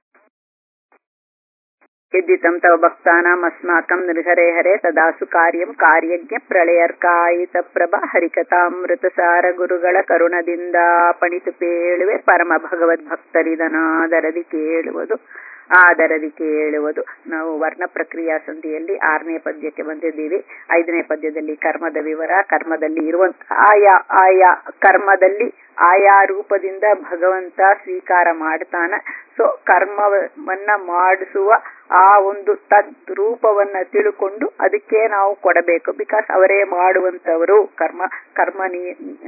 यद्धितं तव भक्तानामस्माकं निर्हरे हरे तदासु कार्यं ಕಾರ್ಯಜ್ಞ ಪ್ರಳಯರ್ಕಾಯಿತ ಪ್ರಭ ಹರಿಕಥಾಮೃತಸಾರ ಗುರುಗಳ ಕರುಣದಿಂದ ಪಣಿತು ಪೇಳುವೆ ಪರಮ ಭಗವದ್ಭಕ್ತರಿದನಾದರದಿ ಕೇಳುವುದು ಆದರದಿ ಕೇಳುವುದು ನಾವು ವರ್ಣ ಪ್ರಕ್ರಿಯಾ ಸಂಧಿಯಲ್ಲಿ ಆರನೇ ಪದ್ಯಕ್ಕೆ ಬಂದಿದ್ದೀವಿ ಐದನೇ ಪದ್ಯದಲ್ಲಿ ಕರ್ಮದ ವಿವರ ಕರ್ಮದಲ್ಲಿ ಇರುವಂತ ಆಯಾ ಆಯಾ ಕರ್ಮದಲ್ಲಿ ಆಯಾ ರೂಪದಿಂದ ಭಗವಂತ ಸ್ವೀಕಾರ ಮಾಡ್ತಾನ ಸೊ ಕರ್ಮವನ್ನ ಮಾಡಿಸುವ ಆ ಒಂದು ತದ್ ರೂಪವನ್ನ ತಿಳ್ಕೊಂಡು ಅದಕ್ಕೆ ನಾವು ಕೊಡಬೇಕು ಬಿಕಾಸ್ ಅವರೇ ಮಾಡುವಂತವರು ಕರ್ಮ ಕರ್ಮ ನೀ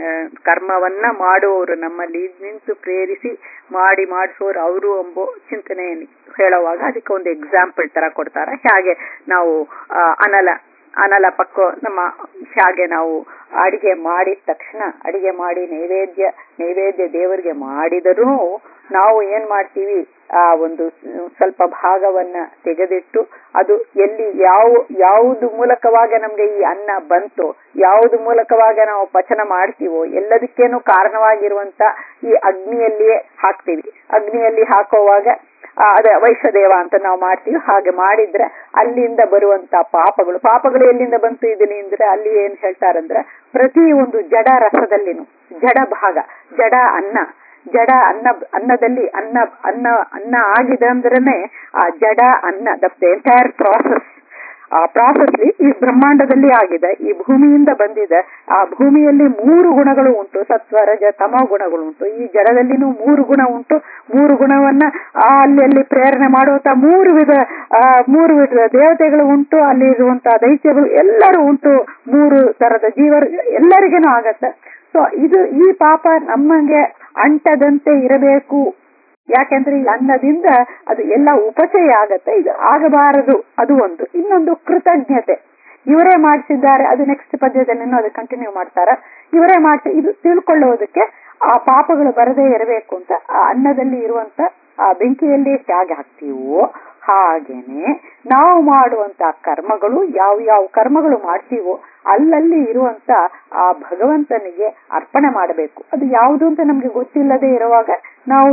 ಕರ್ಮವನ್ನ ಮಾಡುವವರು ನಮ್ಮಲ್ಲಿ ನಿಂತು ಪ್ರೇರಿಸಿ ಮಾಡಿ ಮಾಡಿಸೋರು ಅವರು ಎಂಬೋ ಚಿಂತನೆ ಹೇಳುವಾಗ ಅದಕ್ಕೆ ಒಂದು ಎಕ್ಸಾಂಪಲ್ ತರ ಕೊಡ್ತಾರೆ ಹಾಗೆ ನಾವು ಅನಲ ಅನಲ ಪಕ್ಕ ನಮ್ಮ ಹಾಗೆ ನಾವು ಅಡಿಗೆ ಮಾಡಿದ ತಕ್ಷಣ ಅಡಿಗೆ ಮಾಡಿ ನೈವೇದ್ಯ ನೈವೇದ್ಯ ದೇವರಿಗೆ ಮಾಡಿದರೂ ನಾವು ಏನ್ ಮಾಡ್ತೀವಿ ಆ ಒಂದು ಸ್ವಲ್ಪ ಭಾಗವನ್ನ ತೆಗೆದಿಟ್ಟು ಅದು ಎಲ್ಲಿ ಯಾವ ಯಾವುದು ಮೂಲಕವಾಗ ನಮ್ಗೆ ಈ ಅನ್ನ ಬಂತು ಯಾವುದು ಮೂಲಕವಾಗ ನಾವು ಪಚನ ಮಾಡ್ತೀವೋ ಎಲ್ಲದಕ್ಕೇನು ಕಾರಣವಾಗಿರುವಂತ ಈ ಅಗ್ನಿಯಲ್ಲಿಯೇ ಹಾಕ್ತೀವಿ ಅಗ್ನಿಯಲ್ಲಿ ಹಾಕುವಾಗ ಅದೇ ವೈಶ್ವದೇವ ಅಂತ ನಾವು ಮಾಡ್ತೀವಿ ಹಾಗೆ ಮಾಡಿದ್ರೆ ಅಲ್ಲಿಂದ ಬರುವಂತ ಪಾಪಗಳು ಪಾಪಗಳು ಎಲ್ಲಿಂದ ಬಂತು ಇದೀನಿ ಅಂದ್ರೆ ಅಲ್ಲಿ ಏನ್ ಹೇಳ್ತಾರಂದ್ರೆ ಪ್ರತಿ ಒಂದು ಜಡ ರಸದಲ್ಲಿನು ಜಡ ಭಾಗ ಜಡ ಅನ್ನ ಜಡ ಅನ್ನ ಅನ್ನದಲ್ಲಿ ಅನ್ನ ಅನ್ನ ಅನ್ನ ಆಗಿದೆ ಅಂದ್ರೇನೆ ಆ ಜಡ ಅನ್ನ ದ ಎಂಟೈರ್ ಪ್ರಾಸೆಸ್ ಆ ಪ್ರಾಸೆಸ್ ಈ ಬ್ರಹ್ಮಾಂಡದಲ್ಲಿ ಆಗಿದೆ ಈ ಭೂಮಿಯಿಂದ ಬಂದಿದೆ ಆ ಭೂಮಿಯಲ್ಲಿ ಮೂರು ಗುಣಗಳು ಉಂಟು ಸತ್ವ ರಜ ತಮ ಗುಣಗಳು ಉಂಟು ಈ ಜಡದಲ್ಲಿನೂ ಮೂರು ಗುಣ ಉಂಟು ಮೂರು ಗುಣವನ್ನ ಅಲ್ಲಿ ಅಲ್ಲಿ ಪ್ರೇರಣೆ ಮಾಡುವಂತ ಮೂರು ವಿಧ ಮೂರು ವಿಧದ ದೇವತೆಗಳು ಉಂಟು ಅಲ್ಲಿ ಇರುವಂತಹ ದೈತ್ಯಗಳು ಎಲ್ಲರೂ ಉಂಟು ಮೂರು ತರದ ಜೀವರು ಎಲ್ಲರಿಗೇನು ಆಗತ್ತೆ ಸೊ ಇದು ಈ ಪಾಪ ನಮಗೆ ಅಂಟದಂತೆ ಇರಬೇಕು ಯಾಕೆಂದ್ರೆ ಈ ಅನ್ನದಿಂದ ಅದು ಎಲ್ಲ ಉಪಚಯ ಆಗತ್ತೆ ಇದು ಆಗಬಾರದು ಅದು ಒಂದು ಇನ್ನೊಂದು ಕೃತಜ್ಞತೆ ಇವರೇ ಮಾಡಿಸಿದ್ದಾರೆ ಅದು ನೆಕ್ಸ್ಟ್ ಪದ್ಯದಲ್ಲಿ ಅದು ಕಂಟಿನ್ಯೂ ಮಾಡ್ತಾರ ಇವರೇ ಮಾಡಿಸಿ ಇದು ತಿಳ್ಕೊಳ್ಳೋದಕ್ಕೆ ಆ ಪಾಪಗಳು ಬರದೇ ಇರಬೇಕು ಅಂತ ಆ ಅನ್ನದಲ್ಲಿ ಇರುವಂತ ಆ ಬೆಂಕಿಯಲ್ಲಿ ಹೇಗೆ ಹಾಕ್ತೀವೋ ಹಾಗೇನೆ ನಾವು ಮಾಡುವಂತ ಕರ್ಮಗಳು ಯಾವ ಯಾವ ಕರ್ಮಗಳು ಮಾಡ್ತೀವೋ ಅಲ್ಲಲ್ಲಿ ಇರುವಂತ ಆ ಭಗವಂತನಿಗೆ ಅರ್ಪಣೆ ಮಾಡಬೇಕು ಅದು ಯಾವುದು ಅಂತ ನಮ್ಗೆ ಗೊತ್ತಿಲ್ಲದೆ ಇರುವಾಗ ನಾವು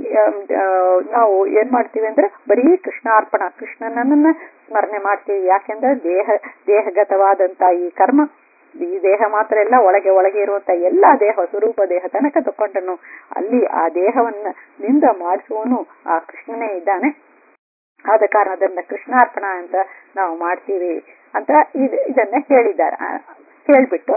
ನಾವು ಏನ್ ಮಾಡ್ತೀವಿ ಅಂದ್ರೆ ಬರೀ ಕೃಷ್ಣಾರ್ಪಣ ಕೃಷ್ಣನನ್ನ ಸ್ಮರಣೆ ಮಾಡ್ತೀವಿ ಯಾಕೆಂದ್ರೆ ದೇಹ ದೇಹಗತವಾದಂತ ಈ ಕರ್ಮ ಈ ದೇಹ ಮಾತ್ರ ಎಲ್ಲ ಒಳಗೆ ಒಳಗೆ ಇರುವಂತ ಎಲ್ಲಾ ದೇಹ ಸ್ವರೂಪ ದೇಹ ತನಕ ತಕೊಂಡನು ಅಲ್ಲಿ ಆ ದೇಹವನ್ನ ನಿಂದ ಮಾಡಿಸುವನು ಆ ಕೃಷ್ಣನೇ ಇದ್ದಾನೆ ಆದ ಕಾರಣದಿಂದ ಕೃಷ್ಣಾರ್ಪಣ ಅಂತ ನಾವು ಮಾಡ್ತೀವಿ ಅಂತ ಇದನ್ನ ಹೇಳಿದ್ದಾರೆ ಹೇಳ್ಬಿಟ್ಟು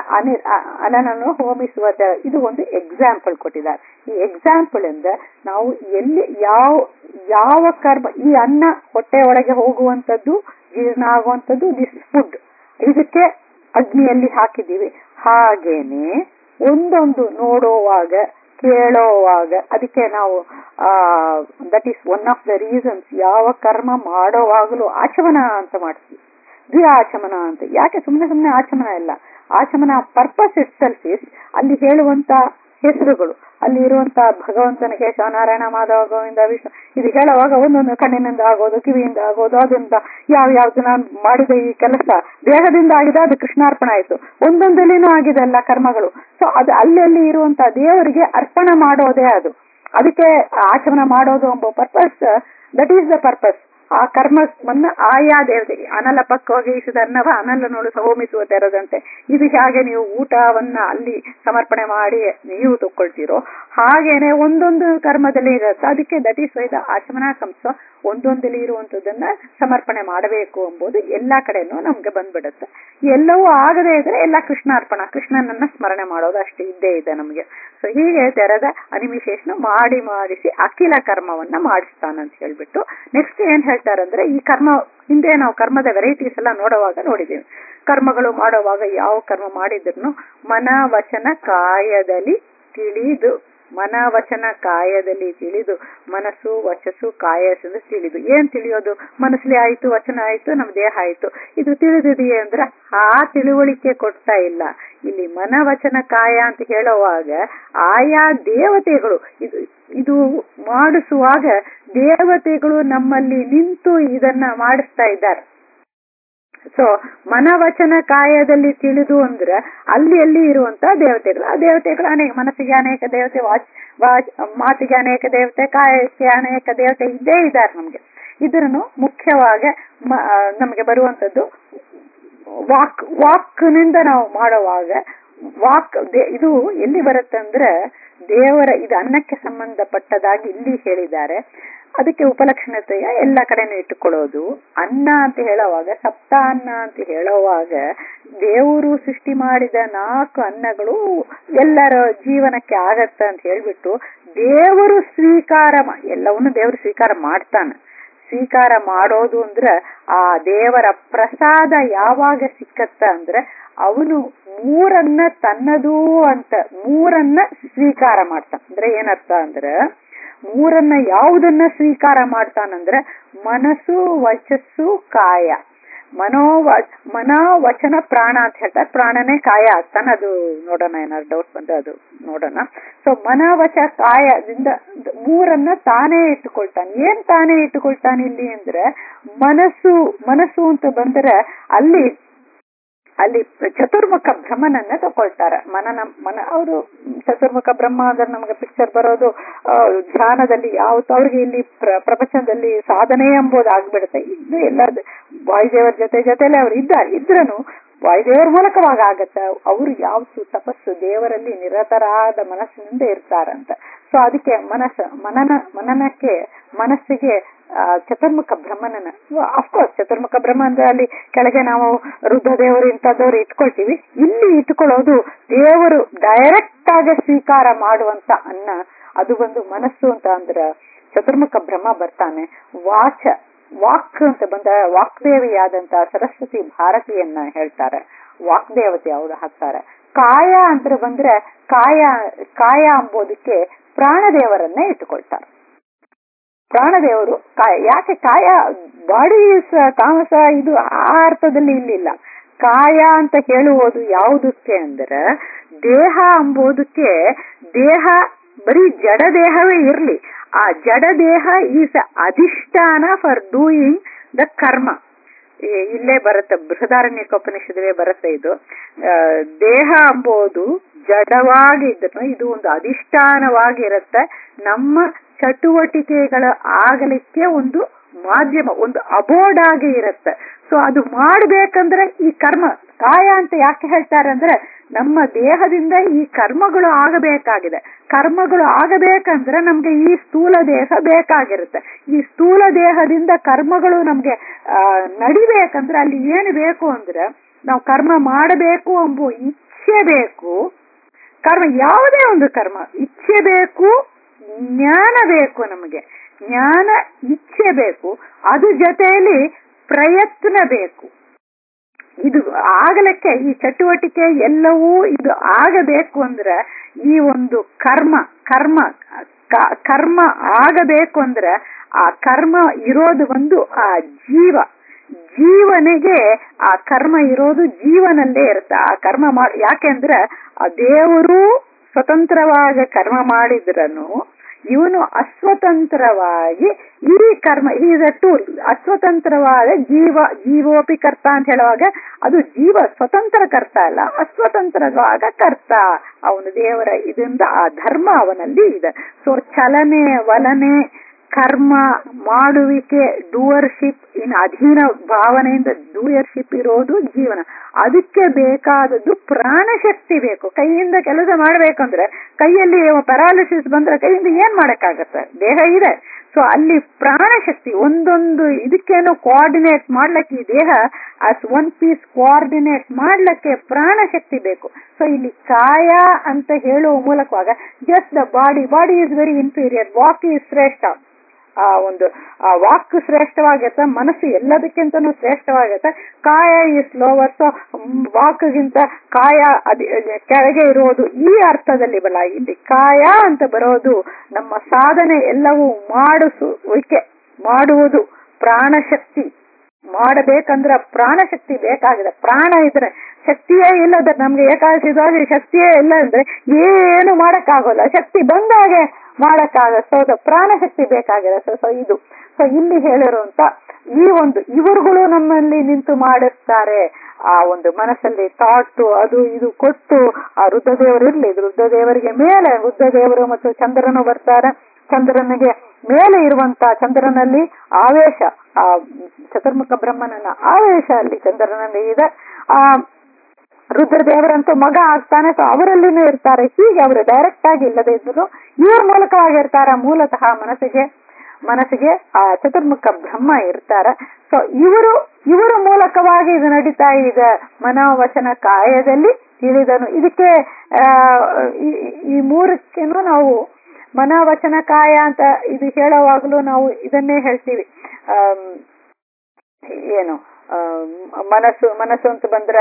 ಅನನನ್ನು ಹೋಮಿಸುವ ಇದು ಒಂದು ಎಕ್ಸಾಂಪಲ್ ಕೊಟ್ಟಿದ್ದಾರೆ ಈ ಎಕ್ಸಾಂಪಲ್ ಇಂದ ನಾವು ಎಲ್ಲಿ ಯಾವ ಯಾವ ಕರ್ಮ ಈ ಅನ್ನ ಹೊಟ್ಟೆ ಒಳಗೆ ಹೋಗುವಂತದ್ದು ಜೀರ್ಣ ಆಗುವಂತದ್ದು ದಿಸ್ ಫುಡ್ ಇದಕ್ಕೆ ಅಗ್ನಿಯಲ್ಲಿ ಹಾಕಿದ್ದೀವಿ ಹಾಗೇನೆ ಒಂದೊಂದು ನೋಡುವಾಗ ಕೇಳೋವಾಗ ಅದಕ್ಕೆ ನಾವು ಆ that is one of the reasons ಯಾವ ಕರ್ಮ ಮಾಡೋವಾಗಲೂ ಆಚಮನ ಅಂತ ಮಾಡ್ತೀವಿ ದ್ವಿಆಚಮನ ಅಂತ ಯಾಕೆ ಸುಮ್ಮನೆ ಸುಮ್ಮನೆ ಆಚಮನ ಇಲ್ಲ ಆಚಮನ ಪರ್ಪಸ್ ಇಟ್ ಸೆಲ್ಫ್ ಇಸ್ ಅಲ್ಲಿ ಹೇಳುವಂತ ಹೆಸರುಗಳು ಅಲ್ಲಿ ಇರುವಂತ ಭಗವಂತನಿಗೆ ಶಿವನಾರಾಯಣ ಮಾಧವ ಗೋವಿಂದ ವಿಷ್ಣು ಇದು ಹೇಳುವಾಗ ಒಂದೊಂದು ಕಣ್ಣಿನಿಂದ ಆಗೋದು ಕಿವಿಯಿಂದ ಆಗೋದು ಅದರಿಂದ ಯಾವ ಯಾವ್ದು ನಾನು ಮಾಡಿದ ಈ ಕೆಲಸ ದೇಹದಿಂದ ಆಗಿದೆ ಅದು ಕೃಷ್ಣಾರ್ಪಣ ಆಯ್ತು ಒಂದೊಂದಲ್ಲಿನೂ ಆಗಿದೆ ಅಲ್ಲ ಕರ್ಮಗಳು ಸೊ ಅದು ಅಲ್ಲಿ ಇರುವಂತ ದೇವರಿಗೆ ಅರ್ಪಣೆ ಮಾಡೋದೇ ಅದು ಅದಕ್ಕೆ ಆಚಮನ ಮಾಡೋದು ಎಂಬ purpose that is the purpose ಆ ಕರ್ಮವನ್ನ ಆಯಾ ದೇವತೆಗೆ ಅನಲ ಪಕ್ವಾಗಿ ಅನ್ನವ ಅನಲ ನೋಡು ಹೋಮಿಸುವ ತೆರದಂತೆ ಇದು ಹೇಗೆ ನೀವು ಊಟವನ್ನ ಅಲ್ಲಿ ಸಮರ್ಪಣೆ ಮಾಡಿ ನೀವು ತಗೊಳ್ತೀರೋ ಹಾಗೇನೆ ಒಂದೊಂದು ಕರ್ಮದಲ್ಲಿ ಇರುತ್ತೆ ಅದಕ್ಕೆ ದಟ್ ಈಸ್ ವೈ ದ ಆಚಮನ ಕಂಸ ಒಂದೊಂದಲ್ಲಿ ಇರುವಂತದನ್ನ ಸಮರ್ಪಣೆ ಮಾಡಬೇಕು ಎಂಬುದು ಎಲ್ಲಾ ಕಡೆನೂ ನಮ್ಗೆ ಬಂದ್ಬಿಡುತ್ತೆ ಎಲ್ಲವೂ ಆಗದೇ ಇದ್ರೆ ಎಲ್ಲ ಕೃಷ್ಣಾರ್ಪಣ ಕೃಷ್ಣನನ್ನ ಸ್ಮರಣೆ ಮಾಡೋದು ಅಷ್ಟೇ ಇದ್ದೇ ಇದೆ ನಮ್ಗೆ ಸೊ ಹೀಗೆ ತೆರೆದ ಅನಿಮಿಶೇಷನ ಮಾಡಿ ಮಾಡಿಸಿ ಅಖಿಲ ಕರ್ಮವನ್ನ ಮಾಡಿಸ್ತಾನಂತ ಹೇಳ್ಬಿಟ್ಟು ನೆಕ್ಸ್ಟ್ ಏನ್ ಹೇಳ್ತಾರಂದ್ರೆ ಈ ಕರ್ಮ ಹಿಂದೆ ನಾವು ಕರ್ಮದ ವೆರೈಟೀಸ್ ಎಲ್ಲ ನೋಡುವಾಗ ನೋಡಿದ್ದೀವಿ ಕರ್ಮಗಳು ಮಾಡುವಾಗ ಯಾವ ಕರ್ಮ ಮಾಡಿದ್ರು ಮನ ವಚನ ಕಾಯದಲ್ಲಿ ತಿಳಿದು ಮನ ವಚನ ಕಾಯದಲ್ಲಿ ತಿಳಿದು ಮನಸ್ಸು ವಚಸ್ಸು ಕಾಯ ತಿಳಿದು ಏನ್ ತಿಳಿಯೋದು ಮನಸ್ಸಲ್ಲಿ ಆಯ್ತು ವಚನ ಆಯ್ತು ನಮ್ ದೇಹ ಆಯ್ತು ಇದು ತಿಳಿದಿದೆಯೇ ಅಂದ್ರೆ ಆ ತಿಳುವಳಿಕೆ ಕೊಡ್ತಾ ಇಲ್ಲ ಇಲ್ಲಿ ಮನ ವಚನ ಕಾಯ ಅಂತ ಹೇಳುವಾಗ ಆಯಾ ದೇವತೆಗಳು ಇದು ಇದು ಮಾಡಿಸುವಾಗ ದೇವತೆಗಳು ನಮ್ಮಲ್ಲಿ ನಿಂತು ಇದನ್ನ ಮಾಡಿಸ್ತಾ ಇದ್ದಾರೆ ಸೊ ಮನವಚನ ಕಾಯದಲ್ಲಿ ತಿಳಿದು ಅಂದ್ರೆ ಅಲ್ಲಿ ಅಲ್ಲಿ ಇರುವಂತ ದೇವತೆಗಳು ಆ ದೇವತೆಗಳು ಅನೇಕ ಮನಸ್ಸಿಗೆ ಅನೇಕ ದೇವತೆ ವಾಚ್ ವಾಚ್ ಮಾತಿಗೆ ಅನೇಕ ದೇವತೆ ಕಾಯಕ್ಕೆ ಅನೇಕ ದೇವತೆ ಇದ್ದೇ ಇದ್ದಾರೆ ನಮ್ಗೆ ಇದ್ರನ್ನು ಮುಖ್ಯವಾಗಿ ಮ- ಆ, ನಮಗೆ ಬರುವಂತದ್ದು ವಾಕ್ ವಾಕ್ನಿಂದ ನಾವು ಮಾಡುವಾಗ ವಾಕ್ ದೇ- ಇದು ಎಲ್ಲಿ ಬರುತ್ತೆ ಅಂದ್ರೆ ದೇವರ ಇದು ಅನ್ನಕ್ಕೆ ಸಂಬಂಧಪಟ್ಟದಾಗಿ ಇಲ್ಲಿ ಹೇಳಿದ್ದಾರೆ ಅದಕ್ಕೆ ಉಪಲಕ್ಷಣತೆಯ ಎಲ್ಲ ಕಡೆನೂ ಇಟ್ಟುಕೊಳ್ಳೋದು ಅನ್ನ ಅಂತ ಹೇಳುವಾಗ ಸಪ್ತ ಅನ್ನ ಅಂತ ಹೇಳುವಾಗ ದೇವರು ಸೃಷ್ಟಿ ಮಾಡಿದ ನಾಲ್ಕು ಅನ್ನಗಳು ಎಲ್ಲರ ಜೀವನಕ್ಕೆ ಆಗತ್ತ ಅಂತ ಹೇಳ್ಬಿಟ್ಟು ದೇವರು ಸ್ವೀಕಾರ ಮಾ- ಎಲ್ಲವನ್ನು ದೇವರು ಸ್ವೀಕಾರ ಮಾಡ್ತಾನೆ ಸ್ವೀಕಾರ ಮಾಡೋದು ಅಂದ್ರೆ ಆ ದೇವರ ಪ್ರಸಾದ ಯಾವಾಗ ಸಿಕ್ಕತ್ತ ಅಂದ್ರೆ ಅವನು ಮೂರನ್ನ ತನ್ನದು ಅಂತ ಮೂರನ್ನ ಸ್ವೀಕಾರ ಮಾಡ್ತಾನ ಅಂದ್ರೆ ಏನರ್ಥ ಅಂದ್ರೆ ಮೂರನ್ನ ಯಾವುದನ್ನ ಸ್ವೀಕಾರ ಮಾಡ್ತಾನಂದ್ರೆ ಮನಸ್ಸು ವಚಸ್ಸು ಕಾಯ ಮನೋ ಮನ ವಚನ ಪ್ರಾಣ ಅಂತ ಹೇಳ್ತಾರೆ ಪ್ರಾಣನೇ ಕಾಯ ಆಗ್ತಾನೆ ಅದು ನೋಡೋಣ ಏನಾದ್ರು ಡೌಟ್ ಬಂದ್ರೆ ಅದು ನೋಡೋಣ ಸೊ ಮನ ವಚ ಕಾಯದಿಂದ ಮೂರನ್ನ ತಾನೇ ಇಟ್ಟುಕೊಳ್ತಾನೆ ಏನ್ ತಾನೇ ಇಟ್ಟುಕೊಳ್ತಾನೆ ಇಲ್ಲಿ ಅಂದ್ರೆ ಮನಸ್ಸು ಮನಸ್ಸು ಅಂತ ಬಂದ್ರೆ ಅಲ್ಲಿ ಅಲ್ಲಿ ಚತುರ್ಮುಖ ಬ್ರಹ್ಮನನ್ನ ತಗೊಳ್ತಾರೆ ಮನನ ಮನ ಅವರು ಚತುರ್ಮುಖ ಬ್ರಹ್ಮ ಅಂದ್ರೆ ನಮಗೆ ಪಿಕ್ಚರ್ ಬರೋದು ಆ, ಧ್ಯಾನದಲ್ಲಿ ಯಾವತ್ತು ಅವ್ರಿಗೆ ಇಲ್ಲಿ ಪ್ರ- ಪ್ರಪಂಚದಲ್ಲಿ ಸಾಧನೆ ಎಂಬುದು ಆಗ್ಬಿಡುತ್ತೆ ಇದು ಎಲ್ಲ ವಾಯುದೇವರ ಜೊತೆ ಜೊತೆಲೆ ಅವ್ರು ಇದ್ದಾರೆ ಇದ್ರನು ವಾಯುದೇವರ ಮೂಲಕವಾಗ ಆಗತ್ತ ಅವರು ಯಾವತ್ತು ತಪಸ್ಸು ದೇವರಲ್ಲಿ ನಿರತರಾದ ಮನಸ್ಸಿನಿಂದ ಇರ್ತಾರಂತ ಸೊ ಅದಕ್ಕೆ ಮನಸ್ಸು ಮನನ ಮನನಕ್ಕೆ ಮನಸ್ಸಿಗೆ ಆ, ಚತುರ್ಮುಖ ಬ್ರಹ್ಮನನ್ನ ಅಫ್ಕೋರ್ಸ್ ಚತುರ್ಮುಖ ಬ್ರಹ್ಮ ಅಂದ್ರೆ ಅಲ್ಲಿ ಕೆಳಗೆ ನಾವು ರುದ್ರದೇವರು ಇಂಥದ್ದವ್ರು ಇಟ್ಕೊಳ್ತೀವಿ ಇಲ್ಲಿ ಇಟ್ಕೊಳ್ಳೋದು ದೇವರು ಡೈರೆಕ್ಟ್ ಆಗಿ ಸ್ವೀಕಾರ ಮಾಡುವಂತ ಅನ್ನ ಅದು ಒಂದು ಮನಸ್ಸು ಅಂತ ಅಂದ್ರ ಚತುರ್ಮುಖ ಬ್ರಹ್ಮ ಬರ್ತಾನೆ ವಾಚ ವಾಕ್ ಅಂತ ಬಂದ ವಾಕ್ದೇವಿಯಾದಂತ ಸರಸ್ವತಿ ಭಾರತಿಯನ್ನ ಹೇಳ್ತಾರೆ ವಾಕ್ದೇವತೆ ಅವರು ಹಾಕ್ತಾರೆ ಕಾಯ ಅಂತ ಬಂದ್ರೆ ಕಾಯ ಕಾಯ ಅಂಬೋದಕ್ಕೆ ಪ್ರಾಣದೇವರನ್ನೇ ಇಟ್ಟುಕೊಳ್ತಾರೆ ಪ್ರಾಣದೇವರು ಕಾಯ ಯಾಕೆ ಕಾಯ ಬಾಡಿ ತಾಮಸ ಇದು ಆ ಅರ್ಥದಲ್ಲಿ ಇಲ್ಲಿಲ್ಲ ಕಾಯ ಅಂತ ಹೇಳುವುದು ಯಾವುದಕ್ಕೆ ಅಂದ್ರೆ ದೇಹ ಅಂಬೋದಕ್ಕೆ ದೇಹ ಬರೀ ಜಡ ದೇಹವೇ ಇರ್ಲಿ ಆ ಜಡ ದೇಹ ಈಸ್ ಅಧಿಷ್ಠಾನ ಫಾರ್ ಡೂಯಿಂಗ್ ದ ಕರ್ಮ ಈ- ಇಲ್ಲೇ ಬರುತ್ತೆ ಬೃಹದಾರಣ್ಯಕೋಪನಿಷದವೇ ಬರುತ್ತೆ ಇದು ಆ, ದೇಹ ಎಂಬುದು ಜಡವಾಗಿದ್ದನು ಇದು ಒಂದು ಅಧಿಷ್ಠಾನವಾಗಿರುತ್ತೆ ನಮ್ಮ ಚಟುವಟಿಕೆಗಳ ಆಗಲಿಕ್ಕೆ ಒಂದು ಮಾಧ್ಯಮ ಒಂದು ಅಬೋರ್ಡ್ ಆಗಿ ಇರುತ್ತೆ ಸೊ ಅದು ಮಾಡ್ಬೇಕಂದ್ರೆ ಈ ಕರ್ಮ ಕಾಯ ಅಂತ ಯಾಕೆ ಹೇಳ್ತಾರೆ ಅಂದ್ರೆ ನಮ್ಮ ದೇಹದಿಂದ ಈ ಕರ್ಮಗಳು ಆಗಬೇಕಾಗಿದೆ ಕರ್ಮಗಳು ಆಗಬೇಕಂದ್ರೆ ನಮ್ಗೆ ಈ ಸ್ಥೂಲ ದೇಹ ಬೇಕಾಗಿರುತ್ತೆ ಈ ಸ್ಥೂಲ ದೇಹದಿಂದ ಕರ್ಮಗಳು ನಮ್ಗೆ ಆ, ನಡಿಬೇಕಂದ್ರೆ ಅಲ್ಲಿ ಏನು ಬೇಕು ಅಂದ್ರೆ ನಾವು ಕರ್ಮ ಮಾಡಬೇಕು ಎಂಬ ಇಚ್ಛೆ ಬೇಕು ಕರ್ಮ ಯಾವುದೇ ಒಂದು ಕರ್ಮ ಇಚ್ಛೆ ಬೇಕು ಜ್ಞಾನ ಬೇಕು ನಮಗೆ ಜ್ಞಾನ ಇಚ್ಛೆ ಬೇಕು ಅದು ಜೊತೆಯಲ್ಲಿ ಪ್ರಯತ್ನ ಬೇಕು ಇದು ಆಗಲಿಕ್ಕೆ ಈ ಚಟುವಟಿಕೆ ಎಲ್ಲವೂ ಇದು ಆಗಬೇಕು ಅಂದ್ರೆ ಈ ಒಂದು ಕರ್ಮ ಕರ್ಮ ಕ- ಕರ್ಮ ಆಗಬೇಕು ಅಂದ್ರೆ ಆ ಕರ್ಮ ಇರೋದು ಒಂದು ಆ ಜೀವ ಜೀವನಿಗೆ ಆ ಕರ್ಮ ಇರೋದು ಜೀವನಲ್ಲೇ ಇರುತ್ತೆ ಆ ಕರ್ಮ ಮಾಡ ಯಾಕೆಂದ್ರೆ ಆ ದೇವರು ಸ್ವತಂತ್ರವಾಗಿ ಕರ್ಮ ಮಾಡಿದ್ರನು ಇವನು ಅಸ್ವತಂತ್ರವಾಗಿ ಈ ಕರ್ಮ ಈಸ್ ಅ ಟೂಲ್ ಅಸ್ವತಂತ್ರವಾದ ಜೀವ ಜೀವೋಪಿ ಕರ್ತ ಅಂತ ಹೇಳುವಾಗ ಅದು ಜೀವ ಸ್ವತಂತ್ರ ಕರ್ತ ಅಲ್ಲ ಅಸ್ವತಂತ್ರವಾದ ಕರ್ತ ಅವನು ದೇವರ ಇದರಿಂದ ಆ ಧರ್ಮ ಅವನಲ್ಲಿ ಇದೆ ಸೊ ಚಲನೆ ವಲನೆ ಕರ್ಮ ಮಾಡುವಿಕೆ ಡೂಯರ್ಶಿಪ್ ಇನ್ ಅಧೀನ ಭಾವನೆಯಿಂದ ಡೂಯರ್ಶಿಪ್ ಇರೋದು ಜೀವನ ಅದಕ್ಕೆ ಬೇಕಾದದ್ದು ಪ್ರಾಣಶಕ್ತಿ ಬೇಕು ಕೈಯಿಂದ ಕೆಲಸ ಮಾಡ್ಬೇಕಂದ್ರೆ ಕೈಯಲ್ಲಿ ಪ್ಯಾರಾಲಿಸಿಸ್ ಬಂದ್ರೆ ಕೈಯಿಂದ ಏನ್ ಮಾಡಕ್ಕಾಗತ್ತೆ ದೇಹ ಇದೆ ಸೊ ಅಲ್ಲಿ ಪ್ರಾಣಶಕ್ತಿ ಒಂದೊಂದು ಇದಕ್ಕೇನು ಕೋಆರ್ಡಿನೇಟ್ ಮಾಡ್ಲಿಕ್ಕೆ ಈ ದೇಹ ಅಸ್ ಒನ್ ಪೀಸ್ ಕೋಆರ್ಡಿನೇಟ್ ಮಾಡ್ಲಿಕ್ಕೆ ಪ್ರಾಣಶಕ್ತಿ ಬೇಕು ಸೊ ಇಲ್ಲಿ ಕಾಯ ಅಂತ ಹೇಳುವ ಮೂಲಕವಾಗ just the body body is very inferior ವಾಕ್ ಈಸ್ ಶ್ರೇಷ್ಠ ಆ ಒಂದು ಆ ವಾಕ್ ಶ್ರೇಷ್ಠವಾಗತ್ತೆ ಮನಸ್ಸು ಎಲ್ಲದಕ್ಕಿಂತನೂ ಶ್ರೇಷ್ಠವಾಗತ್ತೆ ಕಾಯ ಈಸ್ ಲೋವರ್ ಸೊ ವಾಕ್ಗಿಂತ ಕಾಯ ಅದಿ ಕೆಳಗೆ ಇರುವುದು ಈ ಅರ್ಥದಲ್ಲಿ ಬಲ ಇಲ್ಲಿ ಕಾಯ ಅಂತ ಬರೋದು ನಮ್ಮ ಸಾಧನೆ ಎಲ್ಲವೂ ಮಾಡಿಸುವಿಕೆ ಮಾಡುವುದು ಪ್ರಾಣಶಕ್ತಿ ಮಾಡಬೇಕಂದ್ರ ಪ್ರಾಣಶಕ್ತಿ ಬೇಕಾಗಿದೆ ಪ್ರಾಣ ಇದ್ರೆ ಶಕ್ತಿಯೇ ಇಲ್ಲದ ನಮ್ಗೆ ಏಕಾದಶಿದಾಗ ಶಕ್ತಿಯೇ ಇಲ್ಲ ಅಂದ್ರೆ ಏನು ಮಾಡಕ್ಕಾಗೋಲ್ಲ ಶಕ್ತಿ ಬಂದಾಗೆ ಮಾಡಕ್ಕಾಗ ಸೊ ಪ್ರಾಣಶಕ್ತಿ ಬೇಕಾಗಿದೆ ಸೊ ಸೊ ಇದು ಸೊ ಇಲ್ಲಿ ಹೇಳಿರುವಂತ ಈ ಒಂದು ಇವರುಗಳು ನಮ್ಮಲ್ಲಿ ನಿಂತು ಮಾಡಿಸ್ತಾರೆ ಆ ಒಂದು ಮನಸ್ಸಲ್ಲಿ ಥಾಟ್ ಅದು ಇದು ಕೊಟ್ಟು ಆ ರುದ್ರದೇವರು ಇರ್ಲಿ ರುದ್ರದೇವರಿಗೆ ಮೇಲೆ ರುದ್ರದೇವರು ಮತ್ತು ಚಂದ್ರನು ಬರ್ತಾರೆ ಚಂದ್ರನಿಗೆ ಮೇಲೆ ಇರುವಂತ ಚಂದ್ರನಲ್ಲಿ ಆವೇಶ ಆ ಚತುರ್ಮುಖ ಬ್ರಹ್ಮನನ್ನ ಆವೇಶ ಅಲ್ಲಿ ಚಂದ್ರನಲ್ಲಿ ಇದೆ ಆ ರುದ್ರದೇವರಂತೂ ಮಗ ಆಗ್ತಾನೆ ಸೊ ಅವರಲ್ಲಿನೂ ಇರ್ತಾರೆ ಹೀಗೆ ಅವರು ಡೈರೆಕ್ಟ್ ಆಗಿ ಇಲ್ಲದೆ ಇದ್ರು ಇವ್ರ ಮೂಲಕವಾಗಿರ್ತಾರ ಮೂಲತಃ ಮನಸ್ಸಿಗೆ ಮನಸ್ಸಿಗೆ ಆ ಚತುರ್ಮುಖ ಬ್ರಹ್ಮ ಇರ್ತಾರ ಸೊ ಇವರು ಇವರ ಮೂಲಕವಾಗಿ ಇದು ನಡೀತಾ ಇದೆ ಮನೋವಚನ ಕಾಯದಲ್ಲಿ ತಿಳಿದನು ಇದಕ್ಕೆ ಆ ಈ ಮೂರಕ್ಕೇನು ನಾವು ಮನೋವಚನ ಕಾಯ ಅಂತ ಇದು ಹೇಳುವಾಗಲೂ ನಾವು ಇದನ್ನೇ ಹೇಳ್ತೀವಿ ಏನು ಮನಸ್ಸು ಮನಸ್ಸು ಅಂತ ಬಂದ್ರೆ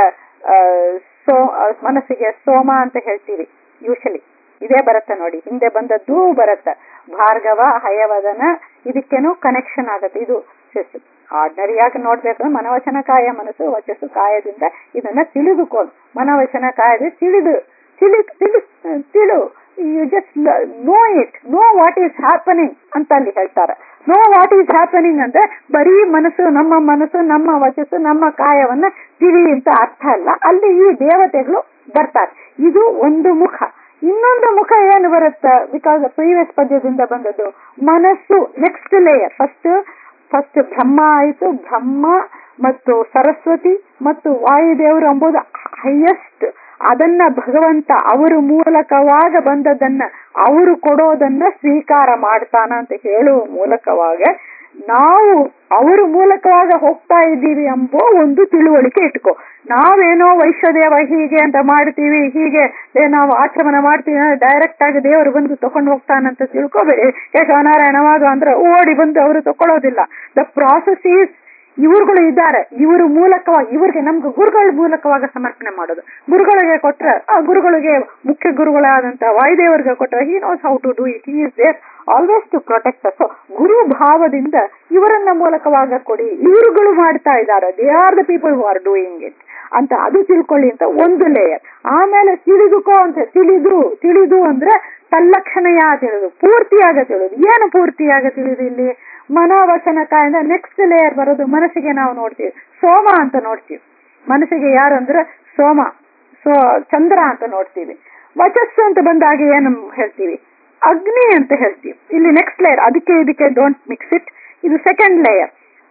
ಸೋ ಮನಸ್ಸಿಗೆ ಸೋಮ ಅಂತ ಹೇಳ್ತೀವಿ ಯೂಶಲಿ ಇದೇ ಬರುತ್ತೆ ನೋಡಿ ಹಿಂದೆ ಬಂದದ್ದು ಬರುತ್ತೆ ಭಾರ್ಗವ ಹಯವದನ ಇದಕ್ಕೇನು ಕನೆಕ್ಷನ್ ಆಗತ್ತೆ ಇದು ಆರ್ಡಿನರಿಯಾಗಿ ನೋಡ್ಬೇಕು ಮನವಚನ ಕಾಯ ಮನಸ್ಸು ವಚಸ್ಸು ಕಾಯದಿಂದ ಇದನ್ನ ತಿಳಿದುಕೊಂಡು ಮನವಚನ ಕಾಯದ ತಿಳಿದು ತಿಳಿ ತಿಳಿ ತಿಳು you just know it know what is happening ಅಂತ ಅಲ್ಲಿ ಹೇಳ್ತಾರೆ ನೋ ವಾಟ್ ಈಸ್ ಹ್ಯಾಪನಿಂಗ್ ಅಂದ್ರೆ ಬರೀ ಮನಸ್ಸು ನಮ್ಮ ಮನಸ್ಸು ನಮ್ಮ ವಚಸ್ಸು ನಮ್ಮ ಕಾಯವನ್ನ ತಿಳಿ ಅಂತ ಅರ್ಥ ಅಲ್ಲ ಅಲ್ಲಿ ಈ ದೇವತೆಗಳು ಬರ್ತಾರೆ ಇದು ಒಂದು ಮುಖ ಇನ್ನೊಂದು ಮುಖ ಏನು ಬರುತ್ತೆ ಬಿಕಾಸ್ ಪ್ರೀವಿಯಸ್ ಪದ್ಯದಿಂದ ಬಂದದ್ದು ಮನಸ್ಸು next layer first first Brahma ಆಯಿತು ಬ್ರಹ್ಮ ಮತ್ತು ಸರಸ್ವತಿ ಮತ್ತು ವಾಯುದೇವರು ಎಂಬುದು ಹೈಯೆಸ್ಟ್ ಅದನ್ನ ಭಗವಂತ ಅವರು ಮೂಲಕವಾಗ ಬಂದದನ್ನ ಅವರು ಕೊಡೋದನ್ನ ಸ್ವೀಕಾರ ಮಾಡ್ತಾನ ಅಂತ ಹೇಳುವ ಮೂಲಕವಾಗ ನಾವು ಅವರು ಮೂಲಕವಾಗ ಹೋಗ್ತಾ ಇದ್ದೀವಿ ಎಂಬೋ ಒಂದು ತಿಳುವಳಿಕೆ ಇಟ್ಕೋ ನಾವೇನೋ ವೈಶ್ವದೇವ ಹೀಗೆ ಅಂತ ಮಾಡ್ತೀವಿ ಹೀಗೆ ನಾವು ಆಚಮನ ಮಾಡ್ತೀವಿ ಡೈರೆಕ್ಟ್ ಆಗಿ ದೇವರು ಬಂದು ತಕೊಂಡು ಹೋಗ್ತಾನಂತ ತಿಳ್ಕೊಬೇಡಿ ಯಶವನಾರಾಯಣವಾಗ ಅಂದ್ರೆ ಓಡಿ ಬಂದು ಅವರು ತಕೊಳ್ಳೋದಿಲ್ಲ ದ ಪ್ರಾಸೆಸ್ ಈಸ್ ಇವ್ರುಗಳು ಇದ್ದಾರೆ ಇವರು ಮೂಲಕವಾಗಿ ಇವ್ರಿಗೆ ನಮ್ಗೆ ಗುರುಗಳ ಮೂಲಕವಾಗ ಸಮರ್ಪಣೆ ಮಾಡೋದು ಗುರುಗಳಿಗೆ ಕೊಟ್ರೆ ಆ ಗುರುಗಳಿಗೆ ಮುಖ್ಯ ಗುರುಗಳಾದಂತ ವಾಯುದೇವರಿಗೆ ಕೊಟ್ರೆ he knows how to do it is there always to protect so ಗುರು ಭಾವದಿಂದ ಇವರನ್ನ ಮೂಲಕವಾಗ ಕೊಡಿ ಇವರುಗಳು ಮಾಡ್ತಾ ಇದ್ದಾರೆ they are the people who are doing it ಅಂತ ಅದು ತಿಳ್ಕೊಳ್ಳಿ ಅಂತ ಒಂದು ಲೇಯರ್ ಆಮೇಲೆ ತಿಳಿದುಕೋ ಅಂತ ತಿಳಿದು ತಿಳಿದು ಅಂದ್ರೆ ತಲ್ಲಕ್ಷಣೆಯ ತಿಳಿದು ಪೂರ್ತಿಯಾಗ ತಿಳಿದು ಏನು ಪೂರ್ತಿಯಾಗ ತಿಳಿದು ಇಲ್ಲಿ ಮನೋವಚನ ಕಾಯಿಂದ ನೆಕ್ಸ್ಟ್ ಲೇಯರ್ ಬರೋದು ಮನಸ್ಸಿಗೆ ನಾವು ನೋಡ್ತೀವಿ ಸೋಮ ಅಂತ ನೋಡ್ತೀವಿ ಮನಸ್ಸಿಗೆ ಯಾರು ಅಂದ್ರೆ ಸೋಮ ಸೋ ಚಂದ್ರ ಅಂತ ನೋಡ್ತೀವಿ ವಚಸ್ಸು ಅಂತ ಬಂದಾಗ ಏನು ಹೇಳ್ತೀವಿ ಅಗ್ನಿ ಅಂತ ಹೇಳ್ತೀವಿ ಇಲ್ಲಿ ನೆಕ್ಸ್ಟ್ ಲೇಯರ್ ಅದಕ್ಕೆ ಇದಕ್ಕೆ ಡೋಂಟ್ ಮಿಕ್ಸ್ ಇಟ್ ಇದು ಸೆಕೆಂಡ್ ಲೇಯರ್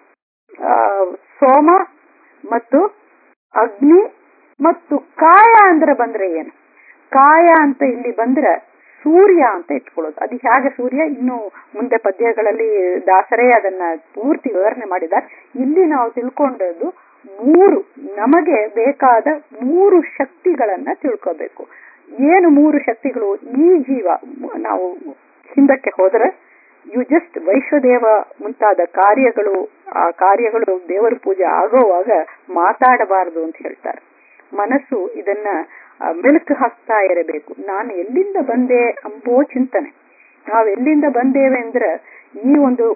ಸೋಮ ಮತ್ತು ಅಗ್ನಿ ಮತ್ತು ಕಾಯ ಅಂದ್ರೆ ಬಂದ್ರೆ ಏನು ಕಾಯ ಅಂತ ಇಲ್ಲಿ ಬಂದ್ರೆ ಸೂರ್ಯ ಅಂತ ಇಟ್ಕೊಳ್ಳೋದು ಅದು ಹೇಗೆ ಸೂರ್ಯ ಇನ್ನು ಮುಂದೆ ಪದ್ಯಗಳಲ್ಲಿ ದಾಸರೇ ಅದನ್ನ ಪೂರ್ತಿ ವಿವರಣೆ ಮಾಡಿದ್ದಾರೆ ಇಲ್ಲಿ ನಾವು ತಿಳ್ಕೊಂಡದ್ದು ಮೂರು ನಮಗೆ ಬೇಕಾದ ಮೂರು ಶಕ್ತಿಗಳನ್ನ ತಿಳ್ಕೋಬೇಕು ಏನು ಮೂರು ಶಕ್ತಿಗಳು ಈ ಜೀವ ನಾವು ಹಿಂದಕ್ಕೆ ಹೋದ್ರೆ ಯು ಜಸ್ಟ್ ವೈಶ್ವದೇವ ಮುಂತಾದ ಕಾರ್ಯಗಳು ಆ ಕಾರ್ಯಗಳು ದೇವರ ಪೂಜೆ ಆಗೋವಾಗ ಮಾತಾಡಬಾರದು ಅಂತ ಹೇಳ್ತಾರೆ ಮನಸ್ಸು ಇದನ್ನ ಮೆಲುಕು ಹಾಕ್ತಾ ಇರಬೇಕು ನಾನು ಎಲ್ಲಿಂದ ಬಂದೆ ಅಂಬೋ ಚಿಂತನೆ ನಾವು ಎಲ್ಲಿಂದ ಬಂದೇವೆ ಅಂದ್ರೆ ಈ ಒಂದು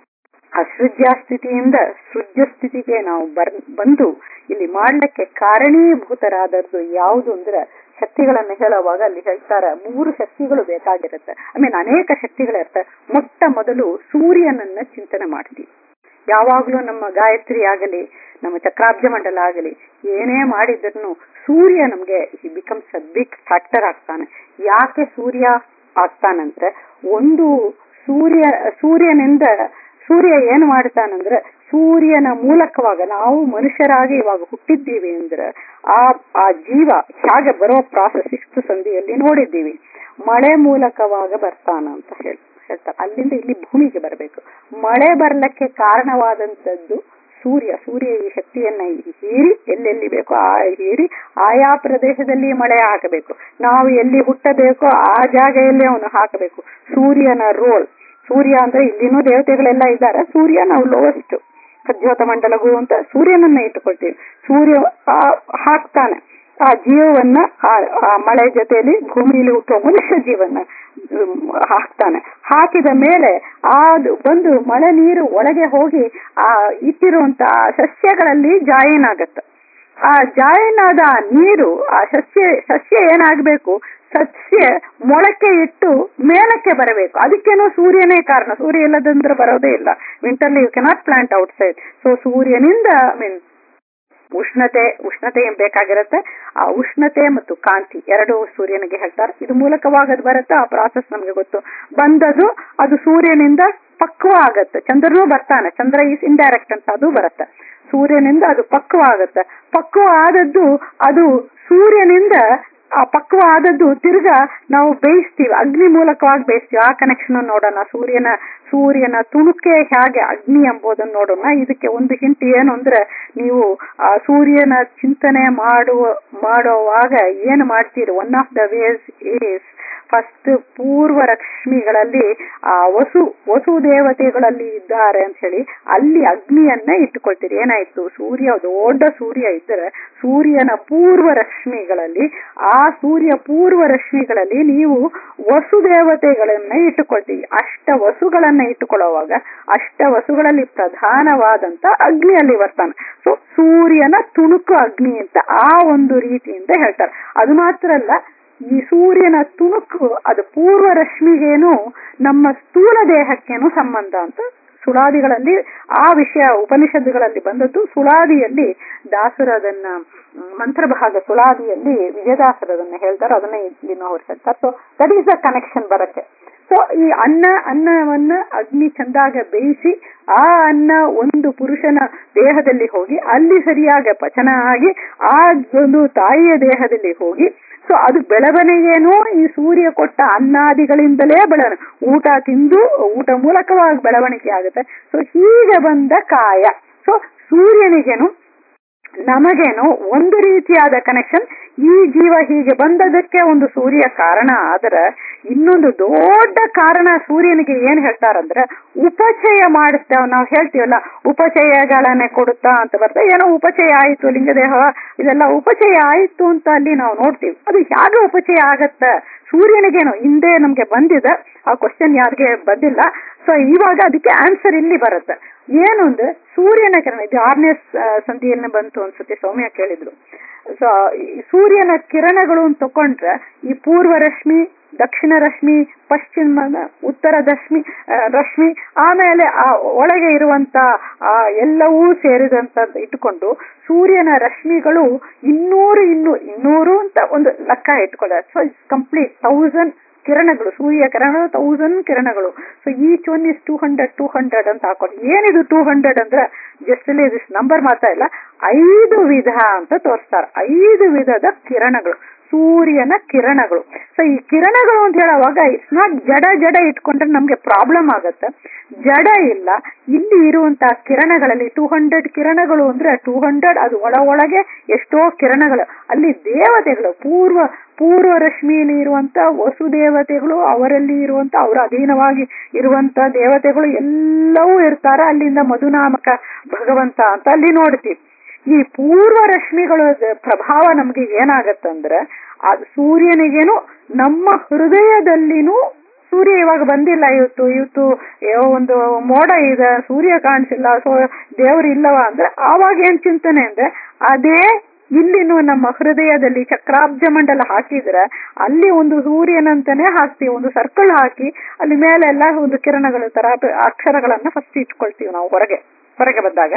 ಅಸೃಜ್ಯ ಸ್ಥಿತಿಯಿಂದ ಸೃಜ್ಯ ಸ್ಥಿತಿಗೆ ನಾವು ಬರ್ ಬಂದು ಇಲ್ಲಿ ಮಾಡ್ಲಿಕ್ಕೆ ಕಾರಣೀಭೂತರಾದದ್ದು ಯಾವುದು ಅಂದ್ರೆ ಶಕ್ತಿಗಳನ್ನ ಹೇಳುವಾಗ ಅಲ್ಲಿ ಹೇಳ್ತಾರೆ ಮೂರು ಶಕ್ತಿಗಳು ಬೇಕಾಗಿರುತ್ತೆ ಐ ಮೀನ್ ಅನೇಕ ಶಕ್ತಿಗಳಿರುತ್ತೆ ಮೊಟ್ಟ ಮೊದಲು ಸೂರ್ಯನನ್ನ ಚಿಂತನೆ ಮಾಡ್ತೀವಿ ಯಾವಾಗ್ಲೂ ನಮ್ಮ ಗಾಯತ್ರಿ ಆಗಲಿ ನಮ್ಮ ಚಕ್ರಾಬ್ಜ ಮಂಡಲ ಆಗಲಿ ಏನೇ ಮಾಡಿದ್ರು ಸೂರ್ಯ ನಮ್ಗೆ ಈ ಬಿಕಮ್ಸ್ ಅ ಬಿಗ್ ಫ್ಯಾಕ್ಟರ್ ಆಗ್ತಾನೆ ಯಾಕೆ ಸೂರ್ಯ ಆಗ್ತಾನಂದ್ರೆ ಒಂದು ಸೂರ್ಯ ಸೂರ್ಯನಿಂದ ಸೂರ್ಯ ಏನು ಮಾಡ್ತಾನಂದ್ರೆ ಸೂರ್ಯನ ಮೂಲಕವಾಗ ನಾವು ಮನುಷ್ಯರಾಗಿ ಇವಾಗ ಹುಟ್ಟಿದ್ದೀವಿ ಅಂದ್ರೆ ಆ ಆ ಜೀವ ಹೇಗೆ ಬರೋ ಪ್ರಾಸೆಸ್ ಇಷ್ಟು ಸಂಧಿಯಲ್ಲಿ ನೋಡಿದ್ದೀವಿ ಮಳೆ ಮೂಲಕವಾಗ ಬರ್ತಾನ ಅಂತ ಹೇಳಿ ಹೇಳ್ತಾರೆ ಅಲ್ಲಿಂದ ಇಲ್ಲಿ ಭೂಮಿಗೆ ಬರಬೇಕು ಮಳೆ ಬರ್ಲಿಕ್ಕೆ ಕಾರಣವಾದಂತದ್ದು ಸೂರ್ಯ ಸೂರ್ಯ ಈ ಶಕ್ತಿಯನ್ನ ಹೀರಿ ಎಲ್ಲೆಲ್ಲಿ ಬೇಕೋ ಆ ಹೀರಿ ಆಯಾ ಪ್ರದೇಶದಲ್ಲಿ ಮಳೆ ಹಾಕಬೇಕು ನಾವು ಎಲ್ಲಿ ಹುಟ್ಟಬೇಕೋ ಆ ಜಾಗೆಯಲ್ಲಿ ಅವನು ಹಾಕಬೇಕು ಸೂರ್ಯನ ರೋಲ್ ಸೂರ್ಯ ಅಂದ್ರೆ ಇಲ್ಲಿನೂ ದೇವತೆಗಳೆಲ್ಲ ಇದ್ದಾರೆ ಸೂರ್ಯ ನಾವು ಲೋವೆಸ್ಟ್ ಪ್ರಜ್ಯೋತ ಮಂಡಲಗು ಅಂತ ಸೂರ್ಯನನ್ನ ಇಟ್ಟುಕೊಳ್ತೀವಿ ಸೂರ್ಯ ಹಾಕ್ತಾನೆ ಆ ಜೀವವನ್ನ ಆ ಮಳೆ ಜೊತೆಯಲ್ಲಿ ಭೂಮಿಯಲ್ಲಿ ಹುಟ್ಟುವ ಮನುಷ್ಯ ಜೀವನ ಹಾಕ್ತಾನೆ ಹಾಕಿದ ಮೇಲೆ ಅದು ಬಂದು ಮಳೆ ನೀರು ಒಳಗೆ ಹೋಗಿ ಆ ಇಟ್ಟಿರುವಂತ ಸಸ್ಯಗಳಲ್ಲಿ ಜಾಯಿನ್ ಆಗತ್ತೆ ಆ ಜಾಯಿನ್ ಆದ ಆ ನೀರು ಆ ಸಸ್ಯ ಸಸ್ಯ ಏನಾಗಬೇಕು ಸಸ್ಯ ಮೊಳಕೆ ಇಟ್ಟು ಮೇಲಕ್ಕೆ ಬರಬೇಕು ಅದಕ್ಕೇನೋ ಸೂರ್ಯನೇ ಕಾರಣ ಸೂರ್ಯ ಇಲ್ಲದಂದ್ರೆ ಬರೋದೇ ಇಲ್ಲ ವಿಂಟರ್ಲಿ you cannot plant outside so ಸೂರ್ಯನಿಂದ ಮೀನ್ ಉಷ್ಣತೆ ಉಷ್ಣತೆ ಏನ್ ಬೇಕಾಗಿರುತ್ತೆ ಆ ಉಷ್ಣತೆ ಮತ್ತು ಕಾಂತಿ ಎರಡು ಸೂರ್ಯನಿಗೆ ಹೇಳ್ತಾರೆ ಇದು ಮೂಲಕವಾಗಿ ಅದು ಬರುತ್ತೆ ಆ ಪ್ರಾಸೆಸ್ ನಮ್ಗೆ ಗೊತ್ತು ಬಂದದು ಅದು ಸೂರ್ಯನಿಂದ ಪಕ್ವ ಆಗತ್ತೆ ಚಂದ್ರನೂ ಬರ್ತಾನೆ ಚಂದ್ರ ಈಸ್ ಇಂಡೈರೆಕ್ಟ್ ಅಂತ ಅದು ಬರುತ್ತೆ ಸೂರ್ಯನಿಂದ ಅದು ಪಕ್ವ ಆಗತ್ತೆ ಪಕ್ವ ಆದದ್ದು ಅದು ಸೂರ್ಯನಿಂದ ಆ ಪಕ್ವ ಆದದ್ದು ತಿರ್ಗಾ ನಾವು ಬೇಯಿಸ್ತೀವಿ ಅಗ್ನಿ ಮೂಲಕವಾಗಿ ಬೇಯಿಸ್ತೀವಿ ಆ ಕನೆಕ್ಷನ್ ನೋಡೋಣ ಸೂರ್ಯನ ಸೂರ್ಯನ ತುಣುಕೆ ಹೇಗೆ ಅಗ್ನಿ ಎಂಬುದನ್ನು ನೋಡೋಣ ಇದಕ್ಕೆ ಒಂದು ಹಿಂಟ್ ಏನು ಅಂದ್ರೆ ನೀವು ಆ ಸೂರ್ಯನ ಚಿಂತನೆ ಮಾಡುವ ಮಾಡುವಾಗ ಏನು ಮಾಡ್ತೀರಿ one of the ways is first ಪೂರ್ವ ರಶ್ಮಿಗಳಲ್ಲಿ ಆ ವಸು ವಸು ದೇವತೆಗಳಲ್ಲಿ ಇದ್ದಾರೆ ಅಂತ ಹೇಳಿ ಅಲ್ಲಿ ಅಗ್ನಿಯನ್ನ ಇಟ್ಟುಕೊಳ್ತೀರಿ ಏನಾಯ್ತು ಸೂರ್ಯ ದೊಡ್ಡ ಸೂರ್ಯ ಇದ್ದರೆ ಸೂರ್ಯನ ಪೂರ್ವ ರಶ್ಮಿಗಳಲ್ಲಿ ಆ ಸೂರ್ಯ ಪೂರ್ವ ರಶ್ಮಿಗಳಲ್ಲಿ ನೀವು ವಸು ದೇವತೆಗಳನ್ನ ಇಟ್ಟುಕೊಳ್ತೀವಿ ಅಷ್ಟ ವಸುಗಳನ್ನ ಇಟ್ಟುಕೊಳ್ಳುವಾಗ ಅಷ್ಟ ವಸುಗಳಲ್ಲಿ ಪ್ರಧಾನವಾದಂತ ಅಗ್ನಿಯಲ್ಲಿ ಬರ್ತಾನೆ ಸೊ ಸೂರ್ಯನ ತುಣುಕು ಅಗ್ನಿ ಅಂತ ಆ ಒಂದು ರೀತಿಯಿಂದ ಹೇಳ್ತಾರೆ ಅದು ಮಾತ್ರ ಅಲ್ಲ ಈ ಸೂರ್ಯನ ತುಣುಕು ಅದು ಪೂರ್ವ ರಶ್ಮಿಗೇನು ನಮ್ಮ ಸ್ಥೂಲ ದೇಹಕ್ಕೇನು ಸಂಬಂಧ ಅಂತ ಸುಳಾದಿಗಳಲ್ಲಿ ಆ ವಿಷಯ ಉಪನಿಷತ್ತುಗಳಲ್ಲಿ ಬಂದದ್ದು ಸುಳಾದಿಯಲ್ಲಿ ದಾಸರದನ್ನ ಮಂತ್ರಭಾಗ ಸುಳಾದಿಯಲ್ಲಿ ವಿಜಯದಾಸರದನ್ನ ಹೇಳ್ತಾರೆ ಅದನ್ನ ಇಲ್ಲಿ ಅವ್ರು ಹೇಳ್ತಾರೆ so that is the connection ಬರುತ್ತೆ ಸೊ ಈ ಅನ್ನ ಅನ್ನವನ್ನ ಅಗ್ನಿ ಚಂದಾಗ ಬೇಯಿಸಿ ಆ ಅನ್ನ ಒಂದು ಪುರುಷನ ದೇಹದಲ್ಲಿ ಹೋಗಿ ಅಲ್ಲಿ ಸರಿಯಾಗಿ ಪಚನ ಆಗಿ ಆ ಒಂದು ತಾಯಿಯ ದೇಹದಲ್ಲಿ ಹೋಗಿ ಸೊ ಅದು ಬೆಳವಣಿಗೆನೂ ಈ ಸೂರ್ಯ ಕೊಟ್ಟ ಅನ್ನಾದಿಗಳಿಂದಲೇ ಬೆಳ ಊಟ ತಿಂದು ಊಟ ಮೂಲಕವಾಗಿ ಬೆಳವಣಿಗೆ ಆಗುತ್ತೆ ಸೊ ಹೀಗೆ ಬಂದ ಕಾಯ ಸೊ ಸೂರ್ಯನಿಗೇನು ನಮಗೇನು ಒಂದು ರೀತಿಯಾದ ಕನೆಕ್ಷನ್ ಈ ಜೀವ ಹೀಗೆ ಬಂದದಕ್ಕೆ ಒಂದು ಸೂರ್ಯ ಕಾರಣ ಆದ್ರೆ ಇನ್ನೊಂದು ದೊಡ್ಡ ಕಾರಣ ಸೂರ್ಯನಿಗೆ ಏನ್ ಹೇಳ್ತಾರಂದ್ರೆ ಉಪಚಯ ಮಾಡಿಸ್ತೇವೆ ನಾವು ಹೇಳ್ತೀವಲ್ಲ ಉಪಚಯಗಳನ್ನೇ ಕೊಡುತ್ತಾ ಅಂತ ಬರ್ತದೆ ಏನೋ ಉಪಚಯ ಆಯಿತು ಲಿಂಗದೇಹ ಇದೆಲ್ಲ ಉಪಚಯ ಆಯಿತು ಅಂತ ಅಲ್ಲಿ ನಾವು ನೋಡ್ತೀವಿ ಅದು ಹೇಗೆ ಉಪಚಯ ಆಗತ್ತೆ ಸೂರ್ಯನಿಗೇನು ಹಿಂದೆ ನಮ್ಗೆ ಬಂದಿದೆ ಆ ಕ್ವಶನ್ ಯಾರಿಗೆ ಬಂದಿಲ್ಲ ಸೊ ಇವಾಗ ಅದಕ್ಕೆ ಆನ್ಸರ್ ಇಲ್ಲಿ ಬರುತ್ತೆ ಏನು ಅಂದ್ರೆ ಸೂರ್ಯನ ಕಿರಣ ಇದು ಆರನೇ ಸಂಧಿಯಲ್ಲಿ ಬಂತು ಅನ್ಸುತ್ತೆ ಸೌಮ್ಯ ಕೇಳಿದ್ರು ಸೊ ಸೂರ್ಯನ ಕಿರಣಗಳು ಅಂತ ತಕೊಂಡ್ರೆ ಈ ಪೂರ್ವ ರಶ್ಮಿ ದಕ್ಷಿಣ ರಶ್ಮಿ ಪಶ್ಚಿಮ ಉತ್ತರ ರಶ್ಮಿ ರಶ್ಮಿ ಆಮೇಲೆ ಆ ಒಳಗೆ ಇರುವಂತ ಆ ಎಲ್ಲವೂ ಸೇರಿದಂತ ಇಟ್ಕೊಂಡು ಸೂರ್ಯನ ರಶ್ಮಿಗಳು ಇನ್ನೂರು ಇನ್ನೂ ಇನ್ನೂರು ಅಂತ ಒಂದು ಲೆಕ್ಕ ಇಟ್ಕೊಳ್ಳೋದು ಸೊ ಇಟ್ಸ್ ಕಂಪ್ಲೀಟ್ ತೌಸಂಡ್ ಕಿರಣಗಳು ಸೂರ್ಯ ಕಿರಣಗಳು ತೌಸಂಡ್ ಕಿರಣಗಳು so each one is two hundred two hundred ಅಂತ ಹಾಕೊಂಡು ಏನಿದು ಟೂ ಹಂಡ್ರೆಡ್ ಅಂದ್ರೆ ಜಸ್ಟ್ ದಿಸ್ ನಂಬರ್ ಮಾತ್ರ ಇಲ್ಲ ಐದು ವಿಧ ಅಂತ ತೋರಿಸ್ತಾರೆ ಐದು ವಿಧದ ಕಿರಣಗಳು ಸೂರ್ಯನ ಕಿರಣಗಳು ಸೊ ಈ ಕಿರಣಗಳು ಅಂತ ಹೇಳುವಾಗ ಇಟ್ಸ್ ನಾಟ್ ಜಡ ಜಡ ಇಟ್ಕೊಂಡ್ರೆ ನಮ್ಗೆ ಪ್ರಾಬ್ಲಮ್ ಆಗತ್ತೆ ಜಡ ಇಲ್ಲ ಇಲ್ಲಿ ಇರುವಂತಹ ಕಿರಣಗಳಲ್ಲಿ ಟೂ ಹಂಡ್ರೆಡ್ ಕಿರಣಗಳು ಅಂದ್ರೆ ಟೂ ಹಂಡ್ರೆಡ್ ಅದು ಒಳ ಒಳಗೆ ಎಷ್ಟೋ ಕಿರಣಗಳು ಅಲ್ಲಿ ದೇವತೆಗಳು ಪೂರ್ವ ಪೂರ್ವ ರಶ್ಮಿಯಲ್ಲಿ ಇರುವಂತ ವಸು ದೇವತೆಗಳು ಅವರಲ್ಲಿ ಇರುವಂತ ಅವರ ಅಧೀನವಾಗಿ ಇರುವಂತ ದೇವತೆಗಳು ಎಲ್ಲವೂ ಇರ್ತಾರೆ ಅಲ್ಲಿಂದ ಮಧುನಾಮಕ ಭಗವಂತ ಅಂತ ಅಲ್ಲಿ ನೋಡ್ತೀವಿ ಈ ಪೂರ್ವ ರಶ್ಮಿಗಳ ಪ್ರಭಾವ ನಮ್ಗೆ ಏನಾಗತ್ತಂದ್ರೆ ಅದು ಸೂರ್ಯನಿಗೇನು ನಮ್ಮ ಹೃದಯದಲ್ಲಿನೂ ಸೂರ್ಯ ಇವಾಗ ಬಂದಿಲ್ಲ ಇವತ್ತು ಇವತ್ತು ಒಂದು ಮೋಡ ಇದೆ ಸೂರ್ಯ ಕಾಣಿಸಿಲ್ಲ ಸೊ ದೇವರು ಇಲ್ಲವ ಅಂದ್ರೆ ಆವಾಗ ಏನ್ ಚಿಂತನೆ ಅಂದ್ರೆ ಅದೇ ಇಲ್ಲಿನೂ ನಮ್ಮ ಹೃದಯದಲ್ಲಿ ಚಕ್ರಾಬ್ಜ ಮಂಡಲ ಹಾಕಿದ್ರೆ ಅಲ್ಲಿ ಒಂದು ಸೂರ್ಯನಂತಾನೆ ಹಾಕ್ತೀವಿ ಒಂದು ಸರ್ಕಲ್ ಹಾಕಿ ಅಲ್ಲಿ ಮೇಲೆಲ್ಲ ಒಂದು ಕಿರಣಗಳ ತರ ಅಕ್ಷರಗಳನ್ನ ಫಸ್ಟ್ ಇಟ್ಕೊಳ್ತೀವಿ ನಾವು ಹೊರಗೆ ಹೊರಗೆ ಬಂದಾಗ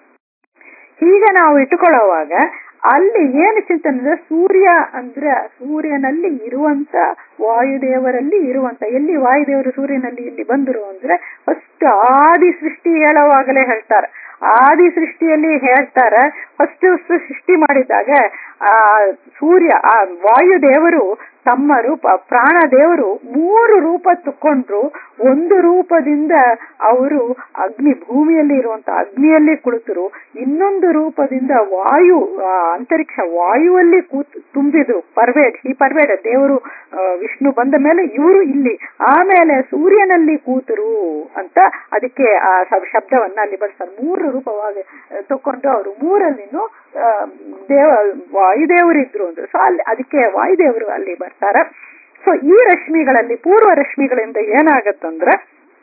ಹೀಗೆ ನಾವು ಇಟ್ಟುಕೊಳ್ಳುವಾಗ ಅಲ್ಲಿ ಏನು ಚಿಂತನೆ ಅಂದ್ರೆ ಸೂರ್ಯ ಅಂದ್ರೆ ಸೂರ್ಯನಲ್ಲಿ ಇರುವಂತ ವಾಯುದೇವರಲ್ಲಿ ಇರುವಂತ ಎಲ್ಲಿ ವಾಯುದೇವರು ಸೂರ್ಯನಲ್ಲಿ ಇಲ್ಲಿ ಬಂದರು ಅಂದ್ರೆ ಫಸ್ಟ್ ಆದಿ ಸೃಷ್ಟಿ ಹೇಳುವಾಗಲೇ ಹೇಳ್ತಾರೆ ಆದಿ ಸೃಷ್ಟಿಯಲ್ಲಿ ಹೇಳ್ತಾರೆ ಫಸ್ಟ್ ಸೃಷ್ಟಿ ಮಾಡಿದಾಗ ಆ ಸೂರ್ಯ ಆ ವಾಯುದೇವರು ತಮ್ಮ ರೂಪ ಪ್ರಾಣ ದೇವರು ಮೂರು ರೂಪ ತಕ್ಕೊಂಡ್ರು ಒಂದು ರೂಪದಿಂದ ಅವರು ಅಗ್ನಿ ಭೂಮಿಯಲ್ಲಿ ಇರುವಂತ ಅಗ್ನಿಯಲ್ಲಿ ಕುಳಿತರು ಇನ್ನೊಂದು ರೂಪದಿಂದ ವಾಯು ಅಂತರಿಕ್ಷ ವಾಯುವಲ್ಲಿ ಕೂತ್ ತುಂಬಿದ್ರು ಪರ್ವೇಡ್ ಈ ಪರ್ವೇಡ್ ದೇವರು ವಿಷ್ಣು ಬಂದ ಮೇಲೆ ಇವರು ಇಲ್ಲಿ ಆಮೇಲೆ ಸೂರ್ಯನಲ್ಲಿ ಕೂತರು ಅಂತ ಅದಕ್ಕೆ ಆ ಶಬ್ದವನ್ನ ಅಲ್ಲಿ ಬಳಸ್ತಾರೆ ಮೂರು ರೂಪವಾಗಿ ತಕೊಂಡು ಅವರು ಮೂರಲ್ಲಿನೂ ದೇವ ವಾಯುದೇವರಿದ್ರು ಅಂದ್ರೆ ಸೊ ಅಲ್ಲಿ ಅದಕ್ಕೆ ವಾಯುದೇವರು ಅಲ್ಲಿ ಬರ್ತಾರೆ ಸೊ ಈ ರಶ್ಮಿಗಳಲ್ಲಿ ಪೂರ್ವ ರಶ್ಮಿಗಳಿಂದ ಏನಾಗತ್ತಂದ್ರೆ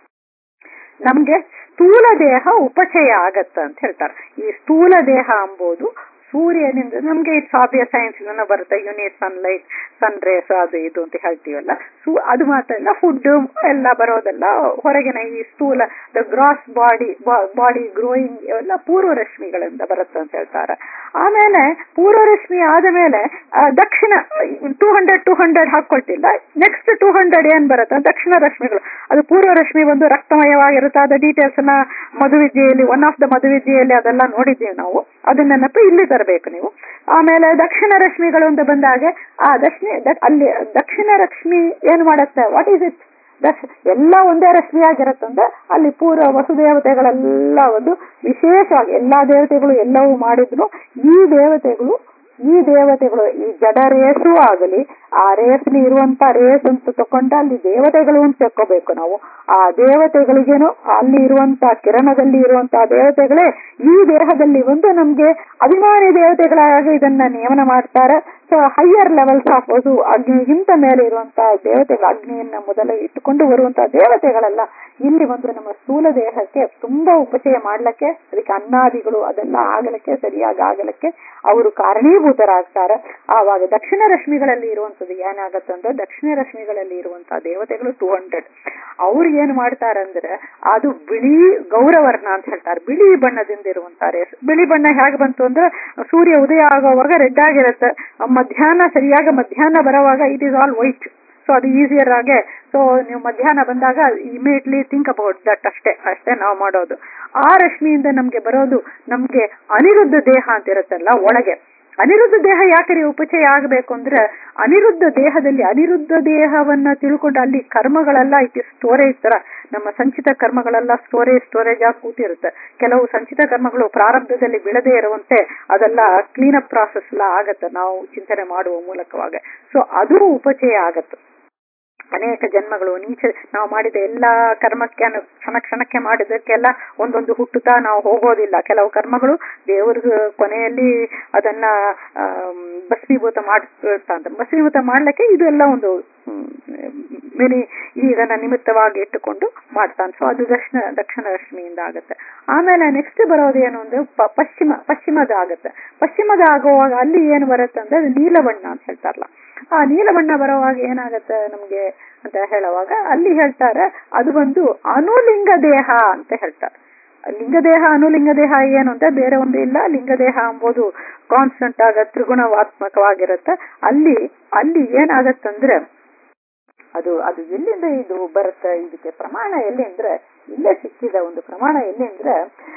ನಮ್ಗೆ ಸ್ಥೂಲ ದೇಹ ಉಪಚಯ ಆಗತ್ತ ಅಂತ ಹೇಳ್ತಾರೆ ಈ ಸ್ಥೂಲ ದೇಹ ಅಂಬೋದು ಸೂರ್ಯನಿಂದ ನಮ್ಗೆ ಇಟ್ಸ್ ಆಬ್ವಿಯಸ್ ಸೈನ್ಸ್ ಬರುತ್ತೆ ಯೂನಿಟ್ ಸನ್ಲೈಟ್ ಸನ್ ರೇಸ್ ಅದು ಇದು ಅಂತ ಹೇಳ್ತೀವಲ್ಲ ಸು ಅದು ಮಾತ್ರ ಇಲ್ಲ ಫುಡ್ ಎಲ್ಲ ಬರೋದೆಲ್ಲ ಹೊರಗಿನ ಈ ಸ್ಥೂಲ the gross body body growing ಎಲ್ಲ ಪೂರ್ವ ರಶ್ಮಿಗಳಿಂದ ಬರುತ್ತೆ ಅಂತ ಹೇಳ್ತಾರೆ ಆಮೇಲೆ ಪೂರ್ವ ರಶ್ಮಿ ಆದ ಮೇಲೆ ಆ, ದಕ್ಷಿಣ ಟೂ ಹಂಡ್ರೆಡ್ ಟೂ ಹಂಡ್ರೆಡ್ ಹಾಕೊಳ್ತಿಲ್ಲ ನೆಕ್ಸ್ಟ್ ಟೂ ಹಂಡ್ರೆಡ್ ಏನ್ ಬರುತ್ತೆ ದಕ್ಷಿಣ ರಶ್ಮಿಗಳು ಅದು ಪೂರ್ವ ರಶ್ಮಿ ಒಂದು ರಕ್ತಮಯವಾಗಿರುತ್ತೆ ಅದ ಡೀಟೇಲ್ಸ್ ನ ಮಧುವಿದ್ಯೆಯಲ್ಲಿ ಒನ್ ಆಫ್ ದ ಮಧುವಿದ್ಯೆಯಲ್ಲಿ ಅದೆಲ್ಲ ನೋಡಿದ್ದೀವಿ ನಾವು ಅದನ್ನ ನೆನಪು ಇಲ್ಲಿ ತರಬೇಕು ನೀವು ಆಮೇಲೆ ದಕ್ಷಿಣ ರಶ್ಮಿಗಳು ಅಂತ ಬಂದಾಗ ಆ ದಕ್ಷಿಣ ದ- ಅಲ್ಲಿ ದಕ್ಷಿಣ ರಶ್ಮಿ ಏನ್ ಮಾಡುತ್ತೆ ವಾಟ್ ಈಸ್ ಇಟ್ ದಕ್ಷ ಎಲ್ಲ ಒಂದೇ ರಶ್ಮಿಯಾಗಿರುತ್ತಂದ್ರೆ ಅಲ್ಲಿ ಪೂರ್ವ ವಸುದೇವತೆಗಳೆಲ್ಲ ಒಂದು ವಿಶೇಷವಾಗಿ ಎಲ್ಲಾ ದೇವತೆಗಳು ಎಲ್ಲವೂ ಮಾಡಿದ್ರು ಈ ದೇವತೆಗಳು ಈ ದೇವತೆಗಳು ಈ ಜಡ ರೇಸು ಆಗಲಿ ಆ ರೇಸ್ಲಿ ಇರುವಂತ ರೇಸ್ ಅಂತ ತಕೊಂಡ ಅಲ್ಲಿ ದೇವತೆಗಳು ಅಂತ ತಿಳ್ಕೋಬೇಕು ನಾವು ಆ ದೇವತೆಗಳಿಗೇನು ಅಲ್ಲಿ ಇರುವಂತ ಕಿರಣದಲ್ಲಿ ಇರುವಂತ ದೇವತೆಗಳೇ ಈ ದೇಹದಲ್ಲಿ ಒಂದು ನಮ್ಗೆ ಅಭಿಮಾನಿ ದೇವತೆಗಳಾಗಿ ಇದನ್ನ ನೇಮನ ಮಾಡ್ತಾರೆ so higher levels of Vasu ಅಗ್ನಿಗಿಂತ ಮೇಲೆ ಇರುವಂತಹ ದೇವತೆಗಳು ಅಗ್ನಿಯನ್ನ ಮೊದಲು ಇಟ್ಟುಕೊಂಡು ಬರುವಂತಹ ದೇವತೆಗಳೆಲ್ಲ ಇಲ್ಲಿ ಬಂದು ನಮ್ಮ ಸ್ಥೂಲ ದೇಹಕ್ಕೆ ತುಂಬಾ ಉಪಚಯ ಮಾಡ್ಲಿಕ್ಕೆ ಅದಕ್ಕೆ ಅನ್ನಾದಿಗಳು ಅದೆಲ್ಲ ಆಗಲಿಕ್ಕೆ ಸರಿಯಾಗಿ ಆಗಲಿಕ್ಕೆ ಅವರು ಕಾರಣೀಭೂತರಾಗ್ತಾರೆ ಆವಾಗ ದಕ್ಷಿಣ ರಶ್ಮಿಗಳಲ್ಲಿ ಇರುವಂತದ್ದು ಏನಾಗತ್ತಂದ್ರೆ ದಕ್ಷಿಣ ರಶ್ಮಿಗಳಲ್ಲಿ ಇರುವಂತಹ ದೇವತೆಗಳು ಟೂ ಹಂಡ್ರೆಡ್ ಅವ್ರು ಏನ್ ಮಾಡ್ತಾರಂದ್ರೆ ಅದು ಬಿಳಿ ಗೌರವರ್ಣ ಅಂತ ಹೇಳ್ತಾರೆ ಬಿಳಿ ಬಣ್ಣದಿಂದ ಇರುವಂತ ರೇಸ್ ಬಿಳಿ ಬಣ್ಣ ಹೇಗೆ ಬಂತು ಅಂದ್ರೆ ಸೂರ್ಯ ಉದಯ ಆಗುವಾಗ ರೆಡ್ ಆಗಿರುತ್ತೆ ಮಧ್ಯಾಹ್ನ ಸರಿಯಾಗಿ ಮಧ್ಯಾಹ್ನ ಬರುವಾಗ it is all white so ಅದು ಈಸಿಯರ್ ಆಗಿ ಸೊ ನೀವು ಮಧ್ಯಾಹ್ನ ಬಂದಾಗ ಇಮಿಡಿಯೇಟ್ಲಿ ಥಿಂಕ್ ಅಬೌಟ್ ದಟ್ ಅಷ್ಟೇ ಅಷ್ಟೇ ನಾವು ಮಾಡೋದು ಆ ರಶ್ಮಿಯಿಂದ ನಮ್ಗೆ ಬರೋದು ನಮ್ಗೆ ಅನಿರುದ್ಧ ದೇಹ ಅಂತ ಇರುತ್ತಲ್ಲ ಒಳಗೆ ಅನಿರುದ್ಧ ದೇಹ ಯಾಕೆ ಉಪಚಯ ಆಗಬೇಕು ಅಂದ್ರೆ ಅನಿರುದ್ಧ ದೇಹದಲ್ಲಿ ಅನಿರುದ್ಧ ದೇಹವನ್ನ ತಿಳ್ಕೊಂಡು ಅಲ್ಲಿ ಕರ್ಮಗಳೆಲ್ಲ ಇಟ್ ಸ್ಟೋರೇಜ್ ತರ ನಮ್ಮ ಸಂಚಿತ ಕರ್ಮಗಳೆಲ್ಲ ಸ್ಟೋರೇಜ್ ಸ್ಟೋರೇಜ್ ಆಗಿ ಕೂತಿರುತ್ತೆ ಕೆಲವು ಸಂಚಿತ ಕರ್ಮಗಳು ಪ್ರಾರಂಭದಲ್ಲಿ ಬಿಡದೇ ಇರುವಂತೆ ಅದೆಲ್ಲ ಕ್ಲೀನ್ ಅಪ್ ಪ್ರಾಸೆಸ್ ಎಲ್ಲ ಆಗತ್ತೆ ನಾವು ಚಿಂತನೆ ಮಾಡುವ ಮೂಲಕವಾಗಿ ಸೊ ಅದು ಉಪಚಯ ಆಗತ್ತೆ ಅನೇಕ ಜನ್ಮಗಳು ನೀಚ ನಾವು ಮಾಡಿದ ಎಲ್ಲಾ ಕರ್ಮಕ್ಕೆ ಅನು ಕ್ಷಣ ಕ್ಷಣಕ್ಕೆ ಮಾಡಿದಕ್ಕೆಲ್ಲ ಒಂದೊಂದು ಹುಟ್ಟುತ್ತಾ ನಾವು ಹೋಗೋದಿಲ್ಲ ಕೆಲವು ಕರ್ಮಗಳು ದೇವ್ರ ಕೊನೆಯಲ್ಲಿ ಅದನ್ನ ಆಮ್, ಭಸ್ಮೀಭೂತ ಮಾಡ್ತಾ ಭಸ್ಮೀಭೂತ ಮಾಡ್ಲಿಕ್ಕೆ ಇದು ಎಲ್ಲ ಒಂದು ಮಿನಿ ಇದನ್ನ ನಿಮಿತ್ತವಾಗಿ ಇಟ್ಟುಕೊಂಡು ಮಾಡ್ತಾನೆ ಸೊ ಅದು ದಕ್ಷಿಣ ದಕ್ಷಿಣ ರಶ್ಮಿಯಿಂದ ಆಗುತ್ತೆ ಆಮೇಲೆ ನೆಕ್ಸ್ಟ್ ಬರೋದು ಏನು ಅಂದ್ರೆ ಪ- ಪಶ್ಚಿಮ ಪಶ್ಚಿಮದ ಆಗುತ್ತೆ ಪಶ್ಚಿಮದ ಆಗುವಾಗ ಅಲ್ಲಿ ಏನು ಬರುತ್ತೆ ಅಂದ್ರೆ ಅದು ನೀಲಬಣ್ಣ ಅಂತ ಹೇಳ್ತಾರಲ್ಲ ಆ ನೀಲಬಣ್ಣ ಬರುವಾಗ ಏನಾಗತ್ತೆ ನಮ್ಗೆ ಅಂತ ಹೇಳುವಾಗ ಅಲ್ಲಿ ಹೇಳ್ತಾರೆ ಅದು ಒಂದು ಅನುಲಿಂಗ ದೇಹ ಅಂತ ಹೇಳ್ತಾರೆ ಲಿಂಗದೇಹ ಅನುಲಿಂಗ ದೇಹ ಏನು ಅಂತ ಬೇರೆ ಒಂದು ಇಲ್ಲ ಲಿಂಗದೇಹ ಎಂಬುದು ಕಾನ್ಸ್ಟಂಟ್ ಆಗ ತ್ರಿಗುಣವಾತ್ಮಕವಾಗಿರುತ್ತೆ ಅಲ್ಲಿ ಅಲ್ಲಿ ಏನಾಗತ್ತಂದ್ರೆ ಅದು ಅದು ಎಲ್ಲಿಂದ ಇದು ಬರುತ್ತೆ ಇದಕ್ಕೆ ಪ್ರಮಾಣ ಎಲ್ಲಿ ಅಂದ್ರೆ ಇಲ್ಲೇ ಸಿಕ್ಕಿದ ಒಂದು ಪ್ರಮಾಣ ಎಲ್ಲಿ ಅಂದ್ರೆ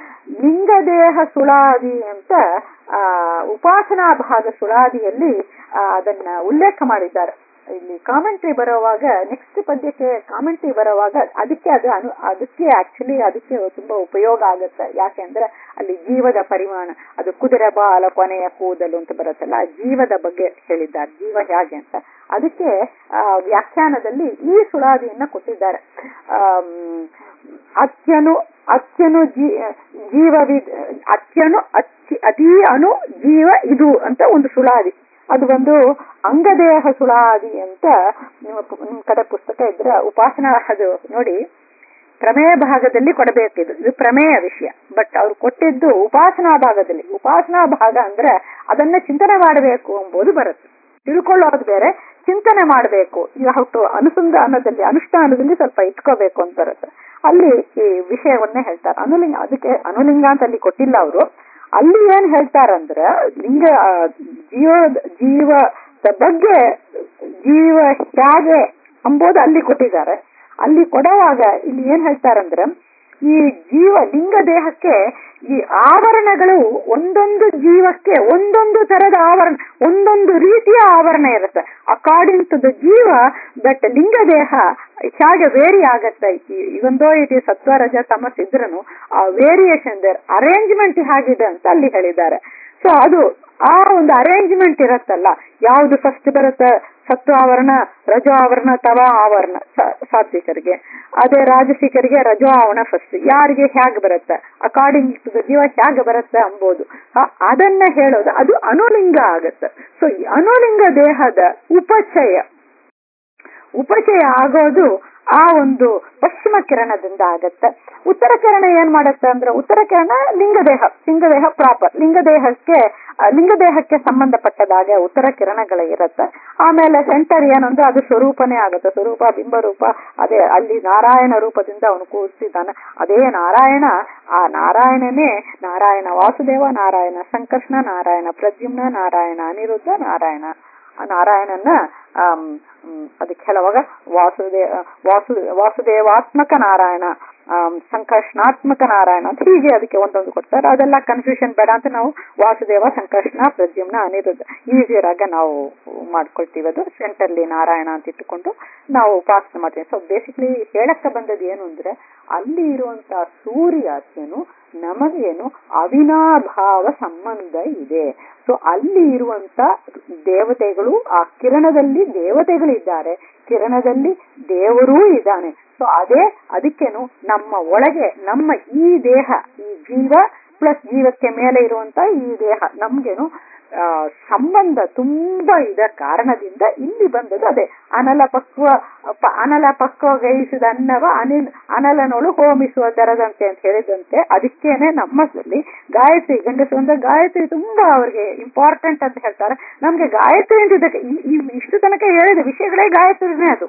ಲಿಂಗದೇಹ ಸುಳಾದಿ ಅಂತ ಆ ಉಪಾಸನಾ ಭಾಗ ಸುಳಾದಿಯಲ್ಲಿ ಆ, ಅದನ್ನ ಉಲ್ಲೇಖ ಮಾಡಿದ್ದಾರೆ ಇಲ್ಲಿ ಕಾಮೆಂಟ್ರಿ ಬರುವಾಗ ನೆಕ್ಸ್ಟ್ ಪದ್ಯಕ್ಕೆ ಕಾಮೆಂಟ್ರಿ ಬರುವಾಗ ಅದಕ್ಕೆ ಅದು ಅನು ಅದಕ್ಕೆ ಆಕ್ಚುಲಿ ಅದಕ್ಕೆ ತುಂಬಾ ಉಪಯೋಗ ಆಗುತ್ತೆ ಯಾಕೆಂದ್ರೆ ಅಲ್ಲಿ ಜೀವದ ಪರಿಮಾಣ ಅದು ಕುದುರೆ ಬಾಲ ಕೊನೆಯ ಕೂದಲು ಅಂತ ಬರುತ್ತಲ್ಲ ಆ ಜೀವದ ಬಗ್ಗೆ ಹೇಳಿದ್ದಾರೆ ಜೀವ ಹೇಗೆ ಅಂತ ಅದಕ್ಕೆ ಆ, ವ್ಯಾಖ್ಯಾನದಲ್ಲಿ ಈ ಸುಳಾದಿಯನ್ನ ಕೊಟ್ಟಿದ್ದಾರೆ ಆಮ್, ಅತ್ಯನು ಅತ್ಯನು ಜೀ ಜೀವವಿದ್ ಅತ್ಯನು ಅಚ್ಚಿ ಅತೀ ಅನು ಜೀವ ಇದು ಅಂತ ಒಂದು ಸುಳಾದಿ ಅದು ಒಂದು ಅಂಗದೇಹ ಸುಳಾದಿ ಅಂತ ನಿಮ್ಮ ಪು- ನಿಮ್ ಕಡೆ ಪುಸ್ತಕ ಇದ್ರೆ ಉಪಾಸನಾ ಅದು ನೋಡಿ ಪ್ರಮೇಯ ಭಾಗದಲ್ಲಿ ಕೊಡಬೇಕಿದು ಇದು ಪ್ರಮೇಯ ವಿಷಯ ಬಟ್ ಅವ್ರು ಕೊಟ್ಟಿದ್ದು ಉಪಾಸನಾ ಭಾಗದಲ್ಲಿ ಉಪಾಸನಾ ಭಾಗ ಅಂದ್ರೆ ಅದನ್ನ ಚಿಂತನೆ ಮಾಡಬೇಕು ಎಂಬುದು ಬರುತ್ತೆ ತಿಳ್ಕೊಳ್ಳೋದು ಬೇರೆ ಚಿಂತನೆ ಮಾಡಬೇಕು ಯು ಹೌ ಟು ಅನುಸಂಧಾನದಲ್ಲಿ ಅನುಷ್ಠಾನದಲ್ಲಿ ಸ್ವಲ್ಪ ಇಟ್ಕೋಬೇಕು ಅಂತ ಬರುತ್ತೆ ಅಲ್ಲಿ ಈ ವಿಷಯವನ್ನೇ ಹೇಳ್ತಾರೆ ಅನುಲಿಂಗ ಅದಕ್ಕೆ ಅನುಲಿಂಗ ಅಂತ ಅಲ್ಲಿ ಕೊಟ್ಟಿಲ್ಲ ಅವರು ಅಲ್ಲಿ ಏನ್ ಹೇಳ್ತಾರಂದ್ರೆ ಲಿಂಗ ಆ, ಜೀವ ಜೀವದ ಬಗ್ಗೆ ಜೀವ ಹೇಗೆ ಎಂಬುದು ಅಲ್ಲಿ ಕೊಟ್ಟಿದ್ದಾರೆ ಅಲ್ಲಿ ಕೊಡುವಾಗ ಇಲ್ಲಿ ಏನ್ ಹೇಳ್ತಾರಂದ್ರೆ ಈ ಜೀವ ಲಿಂಗ ದೇಹಕ್ಕೆ ಈ ಆವರಣಗಳು ಒಂದೊಂದು ಜೀವಕ್ಕೆ ಒಂದೊಂದು ತರದ ಆವರಣ ಒಂದೊಂದು ರೀತಿಯ ಆವರಣ ಇರುತ್ತೆ according to the jiva but ಲಿಂಗ ದೇಹ ಹೇಗೆ ವೇರಿ ಆಗತ್ತೆ ಇವೊಂದೋ ಇಟ್ ಈ ಸತ್ವ ರಜ ತಮಸ್ ಇದ್ರೂ ಆ ವೇರಿಯೇಷನ್ ದೇರ್ ಅರೇಂಜ್ಮೆಂಟ್ ಹೇಗಿದೆ ಅಂತ ಅಲ್ಲಿ ಹೇಳಿದ್ದಾರೆ ಸೊ ಅದು ಆ ಒಂದು ಅರೇಂಜ್ಮೆಂಟ್ ಇರತ್ತಲ್ಲ ಯಾವುದು ಫಸ್ಟ್ ಬರುತ್ತೆ ಸತ್ವ ಆವರಣ ರಜೋ ಆವರಣ ತವ ಆವರಣ ಸ- ಸಾತ್ವಿಕರಿಗೆ ಅದೇ ರಾಜಸಿಕರಿಗೆ ರಜೋ ಆವರಣ ಫಸ್ಟ್ ಯಾರಿಗೆ ಹೇಗೆ ಬರುತ್ತೆ ಅಕಾರ್ಡಿಂಗ್ ಟು ದ ಜೀವ ಹೇಗೆ ಬರುತ್ತೆ ಅಂಬೋದು ಆ- ಅದನ್ನ ಹೇಳೋದು ಅದು ಅನುಲಿಂಗ ಆಗತ್ತೆ ಸೊ ಈ ಅನುಲಿಂಗ ದೇಹದ ಉಪಚಯ ಉಪಚಯ ಆಗೋದು ಆ ಒಂದು ಪಶ್ಚಿಮ ಕಿರಣದಿಂದ ಆಗತ್ತೆ ಉತ್ತರ ಕಿರಣ ಏನ್ ಮಾಡತ್ತೆ ಅಂದ್ರೆ ಉತ್ತರ ಕಿರಣ ಲಿಂಗದೇಹ ಲಿಂಗದೇಹ ಪ್ರಾಪರ್ ಲಿಂಗದೇಹಕ್ಕೆ ಆ, ಲಿಂಗದೇಹಕ್ಕೆ ಸಂಬಂಧಪಟ್ಟದಾಗೆ ಉತ್ತರ ಕಿರಣಗಳು ಇರುತ್ತೆ ಆಮೇಲೆ ಸೆಂಟರ್ ಏನಂದ್ರೆ ಅದು ಸ್ವರೂಪನೇ ಆಗುತ್ತೆ ಸ್ವರೂಪ ಬಿಂಬ ರೂಪ ಅದೇ ಅಲ್ಲಿ ನಾರಾಯಣ ರೂಪದಿಂದ ಅವನು ಕೂರಿಸಿದ್ದಾನೆ ಅದೇ ನಾರಾಯಣ ಆ ನಾರಾಯಣನೇ ನಾರಾಯಣ ವಾಸುದೇವ ನಾರಾಯಣ ಸಂಕರ್ಷಣ ನಾರಾಯಣ ಪ್ರದ್ಯುಮ್ನ ನಾರಾಯಣ ಅನಿರುದ್ಧ ನಾರಾಯಣ ಆ ನಾರಾಯಣನ ಆಮ್, ಮ್, ಅದಕ್ಕೆ ಹೇಳುವಾಗ ವಾಸುದೇ ವಾಸು ವಾಸುದೇವಾತ್ಮಕ ನಾರಾಯಣ ಆಮ್, ಸಂಕರ್ಷಣಾತ್ಮಕ ನಾರಾಯಣ ಅಂತ ಹೀಗೆ ಅದಕ್ಕೆ ಒಂದೊಂದು ಕೊಡ್ತಾರೆ ಅದೆಲ್ಲ ಕನ್ಫ್ಯೂಷನ್ ಬೇಡ ಅಂತ ನಾವು ವಾಸುದೇವ ಸಂಕರ್ಷಣ ಪ್ರದ್ಯುಮ್ನ ಅನಿರುದ್ಧ ಈಸಿಯರ್ ಆಗ ನಾವು ಮಾಡ್ಕೊಳ್ತೀವಿ ಅದು ಸೆಂಟರ್ಲಿ ನಾರಾಯಣ ಅಂತ ಇಟ್ಟುಕೊಂಡು ನಾವು ಉಪಾಸನೆ ಮಾಡ್ತೀವಿ ಸೊ ಬೇಸಿಕಲಿ ಹೇಳಕ್ಕೆ ಬಂದದ್ದು ಏನು ಅಂದ್ರೆ ಅಲ್ಲಿ ಇರುವಂತ ಸೂರ್ಯಾತ್ಮನು ನಮಗೇನು ಅವಿನಾಭಾವ ಸಂಬಂಧ ಇದೆ ಸೊ ಅಲ್ಲಿ ಇರುವಂತ ದೇವತೆಗಳು ಆ ಕಿರಣದಲ್ಲಿ ದೇವತೆಗಳಿದ್ದಾರೆ ಕಿರಣದಲ್ಲಿ ದೇವರೂ ಇದ್ದಾನೆ ಸೊ ಅದೇ ಅದಕ್ಕೇನು ನಮ್ಮ ಒಳಗೆ ನಮ್ಮ ಈ ದೇಹ ಈ ಜೀವ ಪ್ಲಸ್ ಜೀವಕ್ಕೆ ಮೇಲೆ ಇರುವಂತ ಈ ದೇಹ ನಮ್ಗೇನು ಆ, ಸಂಬಂಧ ತುಂಬಾ ಇದ ಕಾರಣದಿಂದ ಇಲ್ಲಿ ಬಂದದ್ದು ಅದೇ ಅನಲ ಪಕ್ವ ಪ- ಅನಲ ಪಕ್ವಗೈಸಿದ ಅನ್ನವ ಅನಿಲ್ ಅನಲನೊಳು ಹೋಮಿಸುವ ದರದಂತೆ ಅಂತ ಹೇಳಿದಂತೆ ಅದಕ್ಕೇನೆ ನಮ್ಮಲ್ಲಿ ಗಾಯತ್ರಿ ಗಂಡಸು ಅಂದ್ರೆ ಗಾಯತ್ರಿ ತುಂಬಾ ಅವ್ರಿಗೆ ಇಂಪಾರ್ಟೆಂಟ್ ಅಂತ ಹೇಳ್ತಾರೆ ನಮ್ಗೆ ಗಾಯತ್ರಿ ಅಂತಿದ್ದಕ್ಕೆ ಈ- ಈ ಇಷ್ಟು ತನಕ ಹೇಳಿದ ವಿಷಯಗಳೇ ಗಾಯತ್ರಿನೇ ಅದು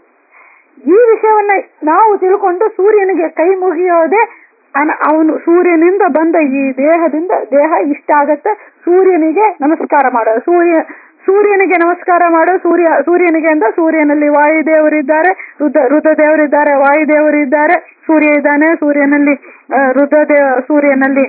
ಈ ವಿಷಯವನ್ನ ನಾವು ತಿಳ್ಕೊಂಡು ಸೂರ್ಯನಿಗೆ ಕೈ ಮುಗಿಯೋದೆ ಅನ- ಅವನು ಸೂರ್ಯನಿಂದ ಬಂದ ಈ ದೇಹದಿಂದ ದೇಹ ಇಷ್ಟ ಆಗತ್ತೆ ಸೂರ್ಯನಿಗೆ ನಮಸ್ಕಾರ ಮಾಡೋದು ಸೂರ್ಯ ಸೂರ್ಯನಿಗೆ ನಮಸ್ಕಾರ ಮಾಡೋ ಸೂರ್ಯ ಸೂರ್ಯನಿಗೆ ಅಂದ ಸೂರ್ಯನಲ್ಲಿ ವಾಯುದೇವರಿದ್ದಾರೆ ರುದ್ರ ರುದ್ರದೇವರಿದ್ದಾರೆ ವಾಯುದೇವರಿದ್ದಾರೆ ಸೂರ್ಯ ಇದ್ದಾನೆ ಸೂರ್ಯನಲ್ಲಿ ಆ, ರುದ್ರದೇವ ಸೂರ್ಯನಲ್ಲಿ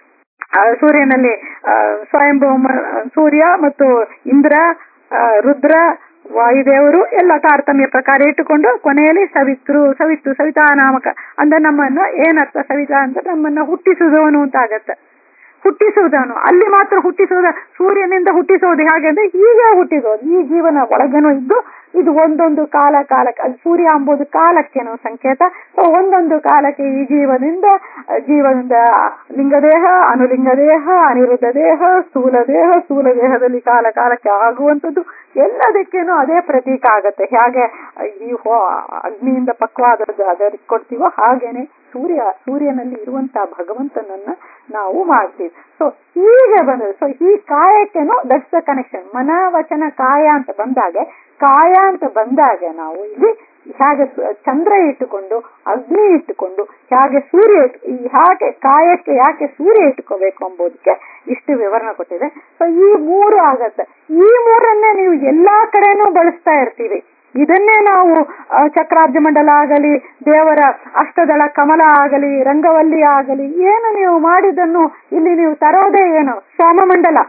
ಆ, ಸೂರ್ಯನಲ್ಲಿ ಆ, ಸ್ವಯಂಭೂಮ ಸೂರ್ಯ ಮತ್ತು ಇಂದ್ರ ಆ, ರುದ್ರ ವಾಯುದೇವರು ಎಲ್ಲ ತಾರತಮ್ಯ ಪ್ರಕಾರ ಇಟ್ಟುಕೊಂಡು ಕೊನೆಯಲ್ಲಿ ಸವಿತ್ರು ಸವಿತ್ತು ಸವಿತಾ ನಾಮಕ ಅಂದ್ರೆ ನಮ್ಮನ್ನ ಏನರ್ಥ ಸವಿತಾ ಅಂತ ನಮ್ಮನ್ನ ಹುಟ್ಟಿಸುವುದವನು ಅಂತ ಆಗತ್ತೆ ಹುಟ್ಟಿಸುವುದವನು ಅಲ್ಲಿ ಮಾತ್ರ ಹುಟ್ಟಿಸುವುದ ಸೂರ್ಯನಿಂದ ಹುಟ್ಟಿಸೋದು ಹೇಗೆ ಅಂದ್ರೆ ಹೀಗೆ ಹುಟ್ಟಿಸೋದು ಈ ಜೀವನ ಒಳಗೇನೂ ಇದ್ದು ಇದು ಒಂದೊಂದು ಕಾಲ ಕಾಲಕ್ಕೆ ಅದು ಸೂರ್ಯ ಎಂಬುದು ಕಾಲಕ್ಕೇನೋ ಸಂಕೇತ ಸೊ ಒಂದೊಂದು ಕಾಲಕ್ಕೆ ಈ ಜೀವದಿಂದ ಜೀವದಿಂದ ಲಿಂಗದೇಹ ಅನುಲಿಂಗ ದೇಹ ಅನಿರುದ್ಧ ದೇಹ ಸ್ಥೂಲ ದೇಹ ಸ್ಥೂಲ ದೇಹದಲ್ಲಿ ಕಾಲ ಕಾಲಕ್ಕೆ ಆಗುವಂಥದ್ದು ಎಲ್ಲದಕ್ಕೇನು ಅದೇ ಪ್ರತೀಕ ಆಗತ್ತೆ ಹೇಗೆ ಈ ಹೋ- ಅಗ್ನಿಯಿಂದ ಪಕ್ವಾದದ್ದು ಅದಕ್ಕೆ ಕೊಡ್ತೀವೋ ಹಾಗೇನೆ ಸೂರ್ಯ ಸೂರ್ಯನಲ್ಲಿ ಇರುವಂತಹ ಭಗವಂತನನ್ನ ನಾವು ಮಾಡ್ತೀವಿ ಸೊ ಹೀಗೆ ಬಂದದ್ದು ಸೊ ಈ ಕಾಯಕ್ಕೇನು ದಟ್ಸ್ ದ ಕನೆಕ್ಷನ್ ಮನ ವಚನ ಕಾಯ ಅಂತ ಬಂದಾಗ ಕಾಯ ಅಂತ ಬಂದಾಗ ನಾವು ಇಲ್ಲಿ ಹೇಗೆ ಸು- ಚಂದ್ರ ಇಟ್ಟುಕೊಂಡು ಅಗ್ನಿ ಇಟ್ಟುಕೊಂಡು ಹೇಗೆ ಸೂರ್ಯ ಇಟ್ಟು ಈ ಹಾಗೆ ಕಾಯಕ್ಕೆ ಯಾಕೆ ಸೂರ್ಯ ಇಟ್ಕೋಬೇಕು ಎಂಬುದಕ್ಕೆ ಇಷ್ಟು ವಿವರಣೆ ಕೊಟ್ಟಿದೆ ಸೊ ಈ ಮೂರು ಆಗತ್ತೆ ಈ ಮೂರನ್ನೇ ನೀವು ಎಲ್ಲಾ ಕಡೆನೂ ಬಳಸ್ತಾ ಇರ್ತೀರಿ ಇದನ್ನೇ ನಾವು ಆ, ಚಕ್ರಾಬ್ಜ ಮಂಡಲ ಆಗಲಿ ದೇವರ ಅಷ್ಟದಳ ಕಮಲ ಆಗಲಿ ರಂಗವಲ್ಲಿ ಆಗಲಿ ಏನು ನೀವು ಮಾಡಿದನ್ನು ಇಲ್ಲಿ ನೀವು ತರೋದೇ ಏನು ಸೋಮಮಂಡಲ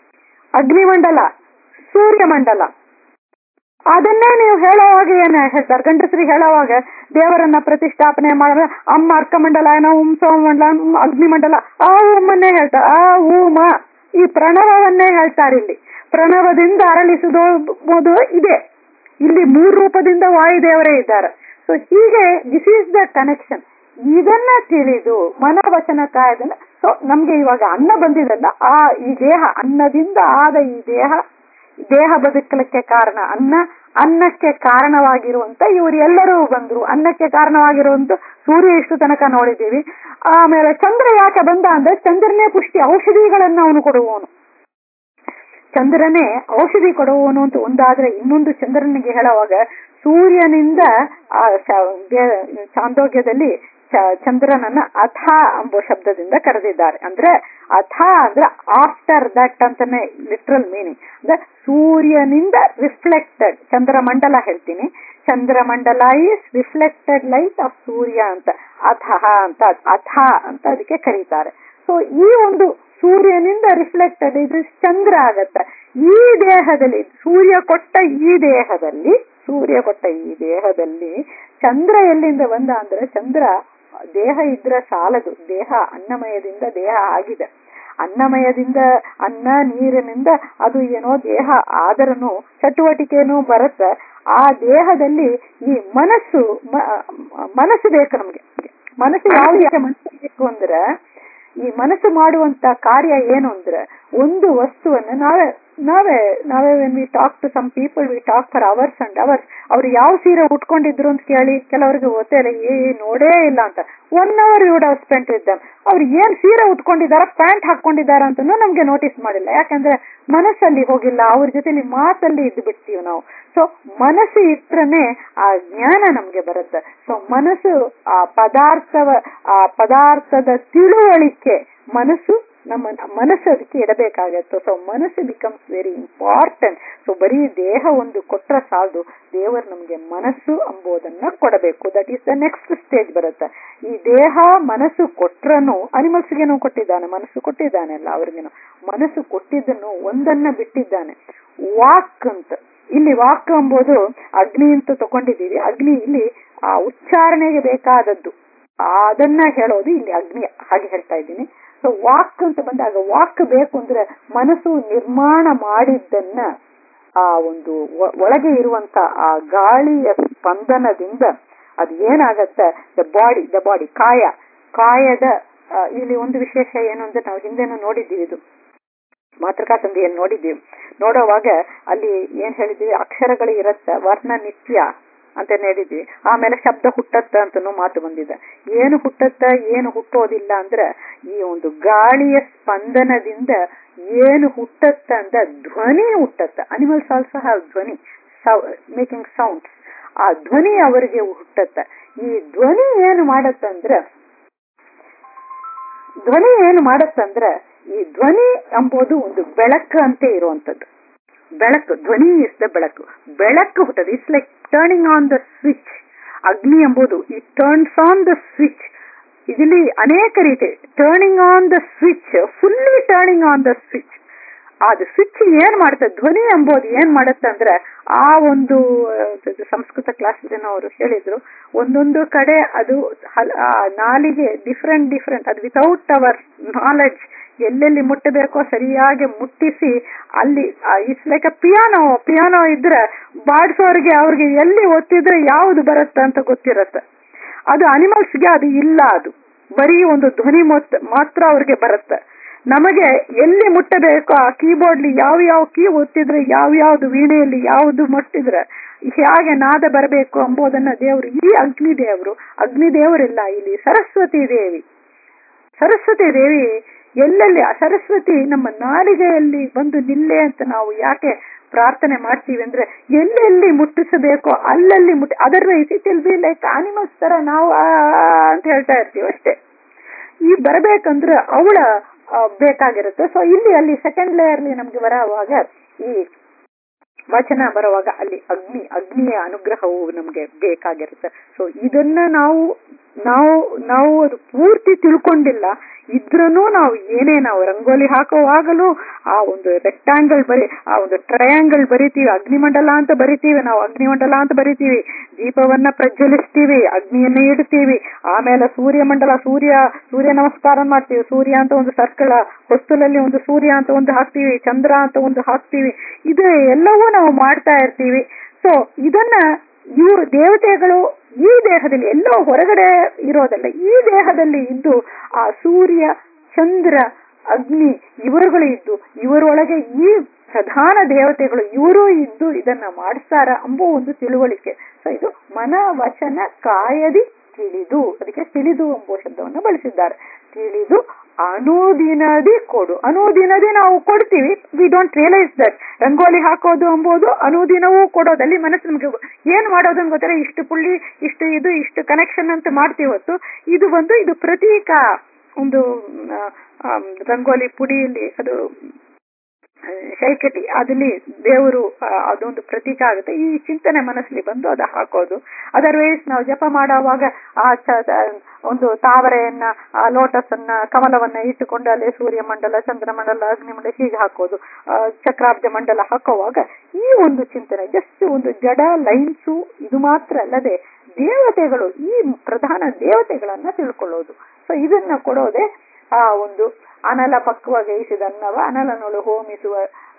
ಅಗ್ನಿಮಂಡಲ ಸೂರ್ಯಮಂಡಲ ಅದನ್ನೇ ನೀವು ಹೇಳೋವಾಗ ಏನ್ ಹೇಳ್ತಾರೆ ಗಂಡಸರಿಗೆ ಹೇಳೋವಾಗ ದೇವರನ್ನ ಪ್ರತಿಷ್ಠಾಪನೆ ಮಾಡ ಅಮ್ಮ ಅರ್ಕಮಂಡಲ ಏನೋ ಉಂ ಸೋಮಮಂಡಲ ಉಂ ಅಗ್ನಿಮಂಡಲ ಆ ಉಮ್ಮನ್ನೇ ಹೇಳ್ತಾರೆ ಆ ಊಮ ಈ ಪ್ರಣವವನ್ನೇ ಹೇಳ್ತಾರೆ ಇಲ್ಲಿ ಪ್ರಣವದಿಂದ ಅರಳಿಸುವುದು ಇದೆ ಇಲ್ಲಿ ಮೂರು ರೂಪದಿಂದ ವಾಯುದೇವರೇ ಇದ್ದಾರೆ ಸೊ ಹೀಗೆ ದಿಸ್ ಈಸ್ ದ ಕನೆಕ್ಷನ್ ಇದನ್ನ ತಿಳಿದು ಮನವಚನ ಕಾಯದನ್ನ ಸೊ ನಮ್ಗೆ ಇವಾಗ ಅನ್ನ ಬಂದಿದಲ್ಲ ಆ ಈ ದೇಹ ಅನ್ನದಿಂದ ಆದ ಈ ದೇಹ ದೇಹ ಬದುಕಲಿಕ್ಕೆ ಕಾರಣ ಅನ್ನ ಅನ್ನಕ್ಕೆ ಕಾರಣವಾಗಿರುವಂತ ಇವರು ಎಲ್ಲರೂ ಬಂದ್ರು ಅನ್ನಕ್ಕೆ ಕಾರಣವಾಗಿರುವಂತ ಸೂರ್ಯ ಇಷ್ಟು ತನಕ ನೋಡಿದ್ದೀವಿ ಆಮೇಲೆ ಚಂದ್ರ ಯಾಕೆ ಬಂದ ಅಂದ್ರೆ ಚಂದ್ರನೇ ಪುಷ್ಟಿ ಔಷಧಿಗಳನ್ನ ಅವನು ಕೊಡುವವನು ಚಂದ್ರನೇ ಔಷಧಿ ಕೊಡುವವನು ಅಂತ ಒಂದಾದ್ರೆ ಇನ್ನೊಂದು ಚಂದ್ರನಿಗೆ ಹೇಳುವಾಗ ಸೂರ್ಯನಿಂದ ಆ ಶ- ದೇ- ಚಾಂದೋಗ್ಯದಲ್ಲಿ ಚ- ಚಂದ್ರನನ್ನ ಅಥ ಎಂಬ ಶಬ್ದದಿಂದ ಕರೆದಿದ್ದಾರೆ ಅಂದ್ರೆ ಅಥ ಅಂದ್ರೆ ಆಫ್ಟರ್ ದಟ್ ಅಂತಾನೆ ಲಿಟ್ರಲ್ ಮೀನಿಂಗ್ ಅಂದ್ರೆ ಸೂರ್ಯನಿಂದ ರಿಫ್ಲೆಕ್ಟೆಡ್ ಚಂದ್ರಮಂಡಲ ಹೇಳ್ತೀನಿ chandramandala is reflected light of Surya ಅಂತ ಅಥಃ ಅಂತ ಅಥ ಅಂತ ಅದಕ್ಕೆ ಕರೀತಾರೆ ಸೊ ಈ ಒಂದು ಸೂರ್ಯನಿಂದ ರಿಫ್ಲೆಕ್ಟೆಡ್ ಇದು ಚಂದ್ರ ಆಗತ್ತ ಈ ದೇಹದಲ್ಲಿ ಸೂರ್ಯ ಕೊಟ್ಟ ಈ ದೇಹದಲ್ಲಿ ಸೂರ್ಯ ಕೊಟ್ಟ ಈ ದೇಹದಲ್ಲಿ ಚಂದ್ರ ಎಲ್ಲಿಂದ ಬಂದ ಅಂದ್ರೆ ಚಂದ್ರ ದೇಹ ಇದ್ರೆ ಸಾಲದು ದೇಹ ಅನ್ನಮಯದಿಂದ ದೇಹ ಆಗಿದೆ ಅನ್ನಮಯದಿಂದ ಅನ್ನ ನೀರಿನಿಂದ ಅದು ಏನೋ ದೇಹ ಆದರನು ಚಟುವಟಿಕೆನೂ ಬರುತ್ತೆ ಆ ದೇಹದಲ್ಲಿ ಈ ಮನಸ್ಸು ಮ- ಮನಸ್ಸು ಬೇಕು ನಮ್ಗೆ ಮನಸ್ಸು ಯಾವ ಮನಸ್ಸು ಬೇಕು ಅಂದ್ರೆ ಈ ಮನಸ್ಸು ಮಾಡುವಂತ ಕಾರ್ಯ ಏನು ಅಂದ್ರೆ ಒಂದು ವಸ್ತುವನ್ನ ನಾವೇ ನಾವೇ ನಾವೇ when we talk to some people we talk for hours and hours ಅವ್ರು ಯಾವ ಸೀರೆ ಉಟ್ಕೊಂಡಿದ್ರು ಅಂತ ಕೇಳಿ ಕೆಲವರಿಗೆ ಗೊತ್ತೇ ಇಲ್ಲ ಏ ನೋಡೇ ಇಲ್ಲ ಅಂತ one hour would have spent with them ಅವ್ರು ಏನ್ ಸೀರೆ ಉಟ್ಕೊಂಡಿದಾರ ಪ್ಯಾಂಟ್ ಹಾಕೊಂಡಿದಾರ ಅಂತನೂ ನಮ್ಗೆ ನೋಟಿಸ್ ಮಾಡಿಲ್ಲ ಯಾಕಂದ್ರೆ ಮನಸ್ಸಲ್ಲಿ ಹೋಗಿಲ್ಲ ಅವ್ರ ಜೊತೆಲಿ ಮಾತಲ್ಲಿ ಇದ್ದು ಬಿಡ್ತೀವಿ ನಾವು ಸೊ ಮನಸ್ಸು ಇಟ್ರನೆ ಆ ಜ್ಞಾನ ನಮ್ಗೆ ಬರುತ್ತೆ ಸೊ ಮನಸ್ಸು ಆ ಪದಾರ್ಥವ ಆ ಪದಾರ್ಥದ ತಿಳುವಳಿಕೆ ಮನಸ್ಸು ನಮ್ಮ ಮನಸ್ಸು ಅದಕ್ಕೆ ಇಡಬೇಕಾಗತ್ತೆ ಸೊ ಮನಸ್ಸು ಬಿಕಮ್ಸ್ ವೆರಿ ಇಂಪಾರ್ಟೆಂಟ್ ಸೊ ಬರೀ ದೇಹ ಒಂದು ಕೊಟ್ರ ಸಾಲದು ದೇವರು ನಮ್ಗೆ ಮನಸ್ಸು ಅಂಬೋದನ್ನ ಕೊಡಬೇಕು that is the next stage ಬರುತ್ತೆ ಈ ದೇಹ ಮನಸ್ಸು ಕೊಟ್ರನು ಅನಿಮಲ್ಸ್ಗೇನು ಕೊಟ್ಟಿದ್ದಾನೆ ಮನಸ್ಸು ಕೊಟ್ಟಿದ್ದಾನೆ ಅಲ್ಲ ಅವ್ರಿಗೇನು ಮನಸ್ಸು ಕೊಟ್ಟಿದ್ದನ್ನು ಒಂದನ್ನ ಬಿಟ್ಟಿದ್ದಾನೆ ವಾಕ್ ಅಂತ ಇಲ್ಲಿ ವಾಕ್ ಎಂಬುದು ಅಗ್ನಿ ಅಂತ ತಗೊಂಡಿದ್ದೀವಿ ಅಗ್ನಿ ಇಲ್ಲಿ ಆ ಉಚ್ಚಾರಣೆಗೆ ಬೇಕಾದದ್ದು ಅದನ್ನ ಹೇಳೋದು ಇಲ್ಲಿ ಅಗ್ನಿ ಹಾಗೆ ಹೇಳ್ತಾ ಇದ್ದೀನಿ ಸೊ ವಾಕ್ ಅಂತ ಬಂದಾಗ ವಾಕ್ ಬೇಕು ಅಂದ್ರೆ ಮನಸ್ಸು ನಿರ್ಮಾಣ ಮಾಡಿದ್ದನ್ನ ಆ ಒಂದು ಒಳಗೆ ಇರುವಂತ ಆ ಗಾಳಿಯ ಸ್ಪಂದನದಿಂದ ಅದು ಏನಾಗತ್ತೆ ದ ಬಾಡಿ ದ ಬಾಡಿ ಕಾಯ ಕಾಯದ ಇಲ್ಲಿ ಒಂದು ವಿಶೇಷ ಏನು ಅಂದ್ರೆ ನಾವು ಹಿಂದೆನೂ ನೋಡಿದ್ದೀವಿ ಇದು ಮಾತೃಕಾ ಸಂಧಿಯಲ್ಲಿ ನೋಡಿದ್ದೀವಿ ನೋಡುವಾಗ ಅಲ್ಲಿ ಏನ್ ಹೇಳಿದೀವಿ ಅಕ್ಷರಗಳು ಇರತ್ತ ವರ್ಣ ನಿತ್ಯ ಅಂತ ಹೇಳಿದ್ವಿ ಆಮೇಲೆ ಶಬ್ದ ಹುಟ್ಟತ್ತ ಅಂತನೂ ಮಾತು ಬಂದಿದೆ ಏನು ಹುಟ್ಟತ್ತ ಏನು ಹುಟ್ಟೋದಿಲ್ಲ ಅಂದ್ರೆ ಈ ಒಂದು ಗಾಳಿಯ ಸ್ಪಂದನದಿಂದ ಏನು ಹುಟ್ಟತ್ತ ಅಂದ ಧ್ವನಿ ಹುಟ್ಟತ್ತ animals also have dhvani making sounds ಆ ಧ್ವನಿ ಅವರಿಗೆ ಹುಟ್ಟತ್ತ ಈ ಧ್ವನಿ ಏನು ಮಾಡತ್ತಂದ್ರ ಧ್ವನಿ ಏನು ಮಾಡತ್ತಂದ್ರ ಈ ಧ್ವನಿ ಎಂಬುದು ಒಂದು ಬೆಳಕು ಅಂತೆ ಇರುವಂತದ್ದು ಬೆಳಕು ಧ್ವನಿ ಇಸ್ ದ ಬೆಳಕು ಬೆಳಕು ಹುಟ್ಟದು it's like turning on the switch Agni ಎಂಬುದು it turns on the switch ಇದರಲ್ಲಿ ಅನೇಕ ರೀತಿ turning on the switch fully turning on the switch ಅದು ಸ್ವಿಚ್ ಏನ್ ಮಾಡುತ್ತೆ ಧ್ವನಿ ಎಂಬುದು ಏನ್ ಮಾಡುತ್ತೆ ಅಂದ್ರೆ ಆ ಒಂದು ಸಂಸ್ಕೃತ ಕ್ಲಾಸ್ ಅವರು ಹೇಳಿದ್ರು ಒಂದೊಂದು ಕಡೆ ಅದು ನಾಲಿಗೆ ಡಿಫ್ರೆಂಟ್ ಡಿಫ್ರೆಂಟ್ ಅದು ವಿತೌಟ್ ಅವರ್ ನಾಲೆಡ್ಜ್ ಎಲ್ಲೆಲ್ಲಿ ಮುಟ್ಟಬೇಕೋ ಸರಿಯಾಗಿ ಮುಟ್ಟಿಸಿ ಅಲ್ಲಿ it's like a piano piano ಇದ್ರೆ ಬಾಡ್ಸೋರಿಗೆ ಅವ್ರಿಗೆ ಎಲ್ಲಿ ಒತ್ತಿದ್ರೆ ಯಾವ್ದು ಬರುತ್ತೆ ಅಂತ ಗೊತ್ತಿರತ್ತೆ ಅದು ಅನಿಮಲ್ಸ್ಗೆ ಅದು ಇಲ್ಲ ಅದು ಬರೀ ಒಂದು ಧ್ವನಿ ಮಾತ್ರ ಅವ್ರಿಗೆ ಬರುತ್ತೆ ನಮಗೆ ಎಲ್ಲಿ ಮುಟ್ಟಬೇಕೋ ಆ ಕೀಬೋರ್ಡ್ಲಿ ಯಾವ ಯಾವ ಕೀ ಒತ್ತಿದ್ರೆ ಯಾವ ಯಾವ್ದು ವೀಣೆಯಲ್ಲಿ ಯಾವುದು ಮುಟ್ಟಿದ್ರೆ ಹೇಗೆ ನಾದ ಬರಬೇಕು ಎಂಬುದನ್ನ ದೇವರು ಈ ಅಗ್ನಿ ದೇವರು ಅಗ್ನಿ ದೇವರಿಲ್ಲ ಇಲ್ಲಿ ಸರಸ್ವತಿ ದೇವಿ ಸರಸ್ವತಿ ದೇವಿ ಎಲ್ಲೆಲ್ಲಿ ಆ ಸರಸ್ವತಿ ನಮ್ಮ ನಾಲಿಗೆಯಲ್ಲಿ ಬಂದು ನಿಲ್ಲೆ ಅಂತ ನಾವು ಯಾಕೆ ಪ್ರಾರ್ಥನೆ ಮಾಡ್ತೀವಿ ಅಂದ್ರೆ ಎಲ್ಲೆಲ್ಲಿ ಮುಟ್ಟಿಸಬೇಕೋ ಅಲ್ಲಲ್ಲಿ ಮುಟ್ಟಿ otherwise it will be like animals ತರ ನಾವು ಅಂತ ಹೇಳ್ತಾ ಇರ್ತೀವಿ ಅಷ್ಟೇ ಈ ಬರಬೇಕಂದ್ರೆ ಅವಳ ಬೇಕಾಗಿರುತ್ತೆ ಸೊ ಇಲ್ಲಿ ಅಲ್ಲಿ ಸೆಕೆಂಡ್ ಲೇಯರ್ಲಿ ನಮ್ಗೆ ಬರುವಾಗ ಈ ವಚನ ಬರುವಾಗ ಅಲ್ಲಿ ಅಗ್ನಿ ಅಗ್ನಿಯ ಅನುಗ್ರಹವು ನಮ್ಗೆ ಬೇಕಾಗಿರುತ್ತೆ ಸೊ ಇದನ್ನ ನಾವು ನಾವು ನಾವು ಅದು ಪೂರ್ತಿ ತಿಳ್ಕೊಂಡಿಲ್ಲ ಇದ್ರೂ ನಾವು ಏನೇ ನಾವು ರಂಗೋಲಿ ಹಾಕುವಾಗಲೂ ಆ ಒಂದು ರೆಕ್ಟಾಂಗಲ್ ಬರಿ ಆ ಒಂದು ಟ್ರಯಾಂಗಲ್ ಬರಿತೀವಿ ಅಗ್ನಿಮಂಡಲ ಅಂತ ಬರಿತೀವಿ ನಾವು ಅಗ್ನಿಮಂಡಲ ಅಂತ ಬರಿತೀವಿ ದೀಪವನ್ನ ಪ್ರಜ್ವಲಿಸ್ತೀವಿ ಅಗ್ನಿಯನ್ನ ಇಡ್ತೀವಿ ಆಮೇಲೆ ಸೂರ್ಯಮಂಡಲ ಸೂರ್ಯ ಸೂರ್ಯ ನಮಸ್ಕಾರ ಮಾಡ್ತೀವಿ ಸೂರ್ಯ ಅಂತ ಒಂದು ಸರ್ಕಲ್ ಹೊಸ್ತಲಲ್ಲಿ ಒಂದು ಸೂರ್ಯ ಅಂತ ಒಂದು ಹಾಕ್ತೀವಿ ಚಂದ್ರ ಅಂತ ಒಂದು ಹಾಕ್ತೀವಿ ಇದು ಎಲ್ಲವೂ ನಾವು ಮಾಡ್ತಾ ಇರ್ತೀವಿ ಸೊ ಇದನ್ನ ಇವರು ದೇವತೆಗಳು ಈ ದೇಹದಲ್ಲಿ ಎಲ್ಲೋ ಹೊರಗಡೆ ಇರೋದಲ್ಲ ಈ ದೇಹದಲ್ಲಿ ಇದ್ದು ಆ ಸೂರ್ಯ ಚಂದ್ರ ಅಗ್ನಿ ಇವರುಗಳು ಇದ್ದು ಇವರೊಳಗೆ ಈ ಪ್ರಧಾನ ದೇವತೆಗಳು ಇವರು ಇದ್ದು ಇದನ್ನ ಮಾಡಿಸ್ತಾರ ಎಂಬೋ ಒಂದು ತಿಳುವಳಿಕೆ ಸೊ ಇದು ಮನ ವಚನ ಕಾಯದಿ ತಿಳಿದು ಅದಕ್ಕೆ ತಿಳಿದು ಎಂಬೋ ಶಬ್ದವನ್ನು ಬಳಸಿದ್ದಾರೆ ತಿಳಿದು ಅನುದಿನದಿ ಕೊಡು ಅನುದಿನದಿ ನಾವು ಕೊಡ್ತೀವಿ we don't realise that rangoli ಹಾಕೋದು ಎಂಬುದು ಅನುದಿನವೂ ಕೊಡೋದಲ್ಲಿ ಮನಸ್ಸು ನಮಗೆ ಏನ್ ಮಾಡೋದನ್ನ ಗೊತ್ತಾರೆ ಇಷ್ಟು ಪುಳ್ಳಿ ಇಷ್ಟು ಇದು ಇಷ್ಟು ಕನೆಕ್ಷನ್ ಅಂತ ಮಾಡ್ತೀವಿ ಹೊತ್ತು ಇದು ಒಂದು ಇದು ಪ್ರತೀಕ ಒಂದು ರಂಗೋಲಿ ಪುಡಿಯಲ್ಲಿ ಅದು ಶೈಕಟಿ ಅದಲ್ಲಿ ದೇವರು ಅದೊಂದು ಪ್ರತೀಕ ಆಗುತ್ತೆ ಈ ಚಿಂತನೆ ಮನಸ್ಸಲ್ಲಿ ಬಂದು ಅದು ಹಾಕೋದು ಅದರ್ವೈಸ್ ನಾವು ಜಪ ಮಾಡುವಾಗ ಆ ಒಂದು ತಾವರೆಯನ್ನ ಆ ಲೋಟಸ್ ಅನ್ನ ಕಮಲವನ್ನ ಇಟ್ಟುಕೊಂಡು ಅಲ್ಲಿ ಸೂರ್ಯಮಂಡಲ ಚಂದ್ರಮಂಡಲ ಅಗ್ನಿಮಂಡಲ ಹೀಗೆ ಹಾಕೋದು ಚಕ್ರಾಬ್ಜ ಮಂಡಲ ಹಾಕುವಾಗ ಈ ಒಂದು ಚಿಂತನೆ ಜಸ್ಟ್ ಒಂದು ಜಡ ಲೈನ್ಸು ಇದು ಮಾತ್ರ ಅಲ್ಲದೆ ದೇವತೆಗಳು ಈ ಪ್ರಧಾನ ದೇವತೆಗಳನ್ನ ತಿಳ್ಕೊಳ್ಳೋದು ಸೊ ಇದನ್ನ ಕೊಡೋದೆ ಆ ಒಂದು ಅನಲ ಪಕ್ವಗೈಸಿದ ಅನ್ನವ ಅನಲನೊಳು ಹೋಮಿಸುವ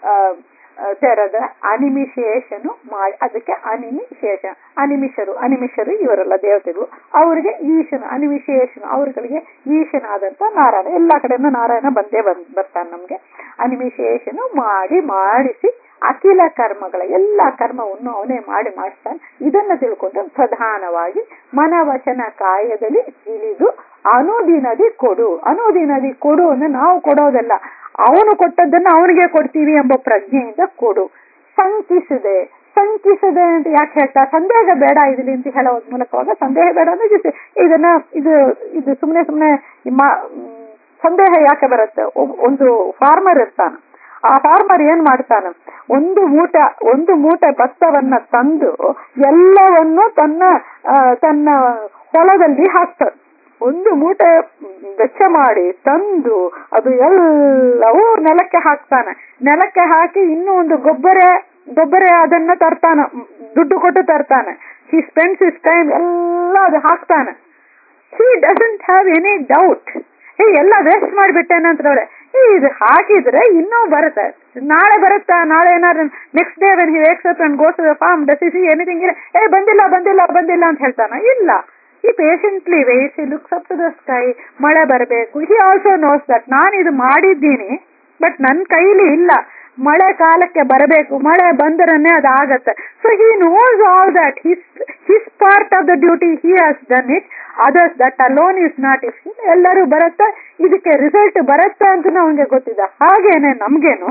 ತೆರದ ಅನಿಮಿಶೇಷನು ಮಾಡಿ ಅದಕ್ಕೆ ಅನಿಮಿಶೇಷ ಅನಿಮಿಷರು ಅನಿಮಿಷರು ಇವರೆಲ್ಲ ದೇವತೆಗಳು ಅವರಿಗೆ ಈಶನು ಅನಿಮಿಶೇಷನು ಅವರುಗಳಿಗೆ ಈಶನಾದಂತ ನಾರಾಯಣ ಎಲ್ಲಾ ಕಡೆಯಿಂದ ನಾರಾಯಣ ಬಂದೇ ಬಂದ್ ಬರ್ತಾನೆ ನಮ್ಗೆ ಅನಿಮಿಷೇಷನ್ ಮಾಡಿ ಮಾಡಿಸಿ ಅಖಿಲ ಕರ್ಮಗಳ ಎಲ್ಲ ಕರ್ಮವನ್ನು ಅವನೇ ಮಾಡಿ ಮಾಡಿಸ್ತಾನೆ ಇದನ್ನ ತಿಳ್ಕೊಂಡು ಪ್ರಧಾನವಾಗಿ ಮನವಚನ ಕಾಯದಲ್ಲಿ ತಿಳಿದು ಅನುದಿನದಿ ಕೊಡು ಅನುದಿನದಿ ಕೊಡು ಅಂದ್ರೆ ನಾವು ಕೊಡೋದಲ್ಲ ಅವನು ಕೊಟ್ಟದ್ದನ್ನ ಅವನಿಗೆ ಕೊಡ್ತೀವಿ ಎಂಬ ಪ್ರಜ್ಞೆಯಿಂದ ಕೊಡು ಶಂಕಿಸಿದೆ ಶಂಕಿಸದೆ ಅಂತ ಯಾಕೆ ಹೇಳ್ತಾ ಸಂದೇಹ ಬೇಡ ಇದಲಿ ಅಂತ ಹೇಳೋದ್ ಮೂಲಕವಾಗ ಸಂದೇಹ ಬೇಡ ಅಂದ್ರೆ just ಇದನ್ನ ಇದು ಇದು ಸುಮ್ನೆ ಸುಮ್ನೆ ಮ- ಮ್, ಸಂದೇಹ ಯಾಕೆ ಬರುತ್ತೆ ಒಬ್- ಒಂದು ಫಾರ್ಮರ್ ಇರ್ತಾನೆ ಆ ಫಾರ್ಮರ್ ಏನ್ ಮಾಡ್ತಾನೆ ಒಂದು ಮೂಟ ಒಂದು ಮೂಟೆ ಭತ್ತವನ್ನ ತಂದು ಎಲ್ಲವನ್ನು ತನ್ನ ಆ, ತನ್ನ ಹೊಲದಲ್ಲಿ ಹಾಕ್ತಾನೆ ಒಂದು ಮೂಟೆ ವೆಚ್ಚ ಮಾಡಿ ತಂದು ಅದು ಎಲ್ಲವೂ ನೆಲಕ್ಕೆ ಹಾಕ್ತಾನೆ ನೆಲಕ್ಕೆ ಹಾಕಿ ಇನ್ನೂ ಒಂದು ಗೊಬ್ಬರ ಗೊಬ್ಬರ ಅದನ್ನ ತರ್ತಾನ ದುಡ್ಡು ಕೊಟ್ಟು ತರ್ತಾನೆ ಹಿ ಸ್ಪೆಂಡ್ಸ್ ಇಸ್ ಟೈಮ್ ಎಲ್ಲ ಅದು ಹಾಕ್ತಾನೆ he doesn't have any doubt ಏ ಎಲ್ಲ ವೇಸ್ಟ್ ಮಾಡಿಬಿಟ್ಟೇನೆ ಅಂತ ನೋಡಿ ಏ ಇದು ಹಾಕಿದ್ರೆ ಇನ್ನೂ ಬರುತ್ತೆ ನಾಳೆ ಬರುತ್ತಾ ನಾಳೆ ಏನಾದ್ರು next day when he wakes up and goes farm does see anything ಏ ಬಂದಿಲ್ಲ ಬಂದಿಲ್ಲ ಬಂದಿಲ್ಲ ಅಂತ ಹೇಳ್ತಾನ ಇಲ್ಲ ಈ patiently waits looks up to the sky ಮಳೆ ಬರಬೇಕು ಹಿ ಆಲ್ಸೋ ನೋಸ್ ದಟ್ ನಾನು ಇದು ಮಾಡಿದ್ದೀನಿ ಬಟ್ ನನ್ನ ಕೈಲಿ ಇಲ್ಲ ಮಳೆ ಕಾಲಕ್ಕೆ ಬರಬೇಕು ಮಳೆ ಬಂದರನ್ನೇ ಅದಾಗತ್ತೆ so he knows all that his his part of the duty he has done it others that alone is not if ಎಲ್ಲರೂ ಬರುತ್ತಾ ಇದಕ್ಕೆ ರಿಸಲ್ಟ್ ಬರುತ್ತಾ ಅಂತ ಅವನಿಗೆ ಗೊತ್ತಿದೆ ಹಾಗೇನೆ ನಮ್ಗೇನು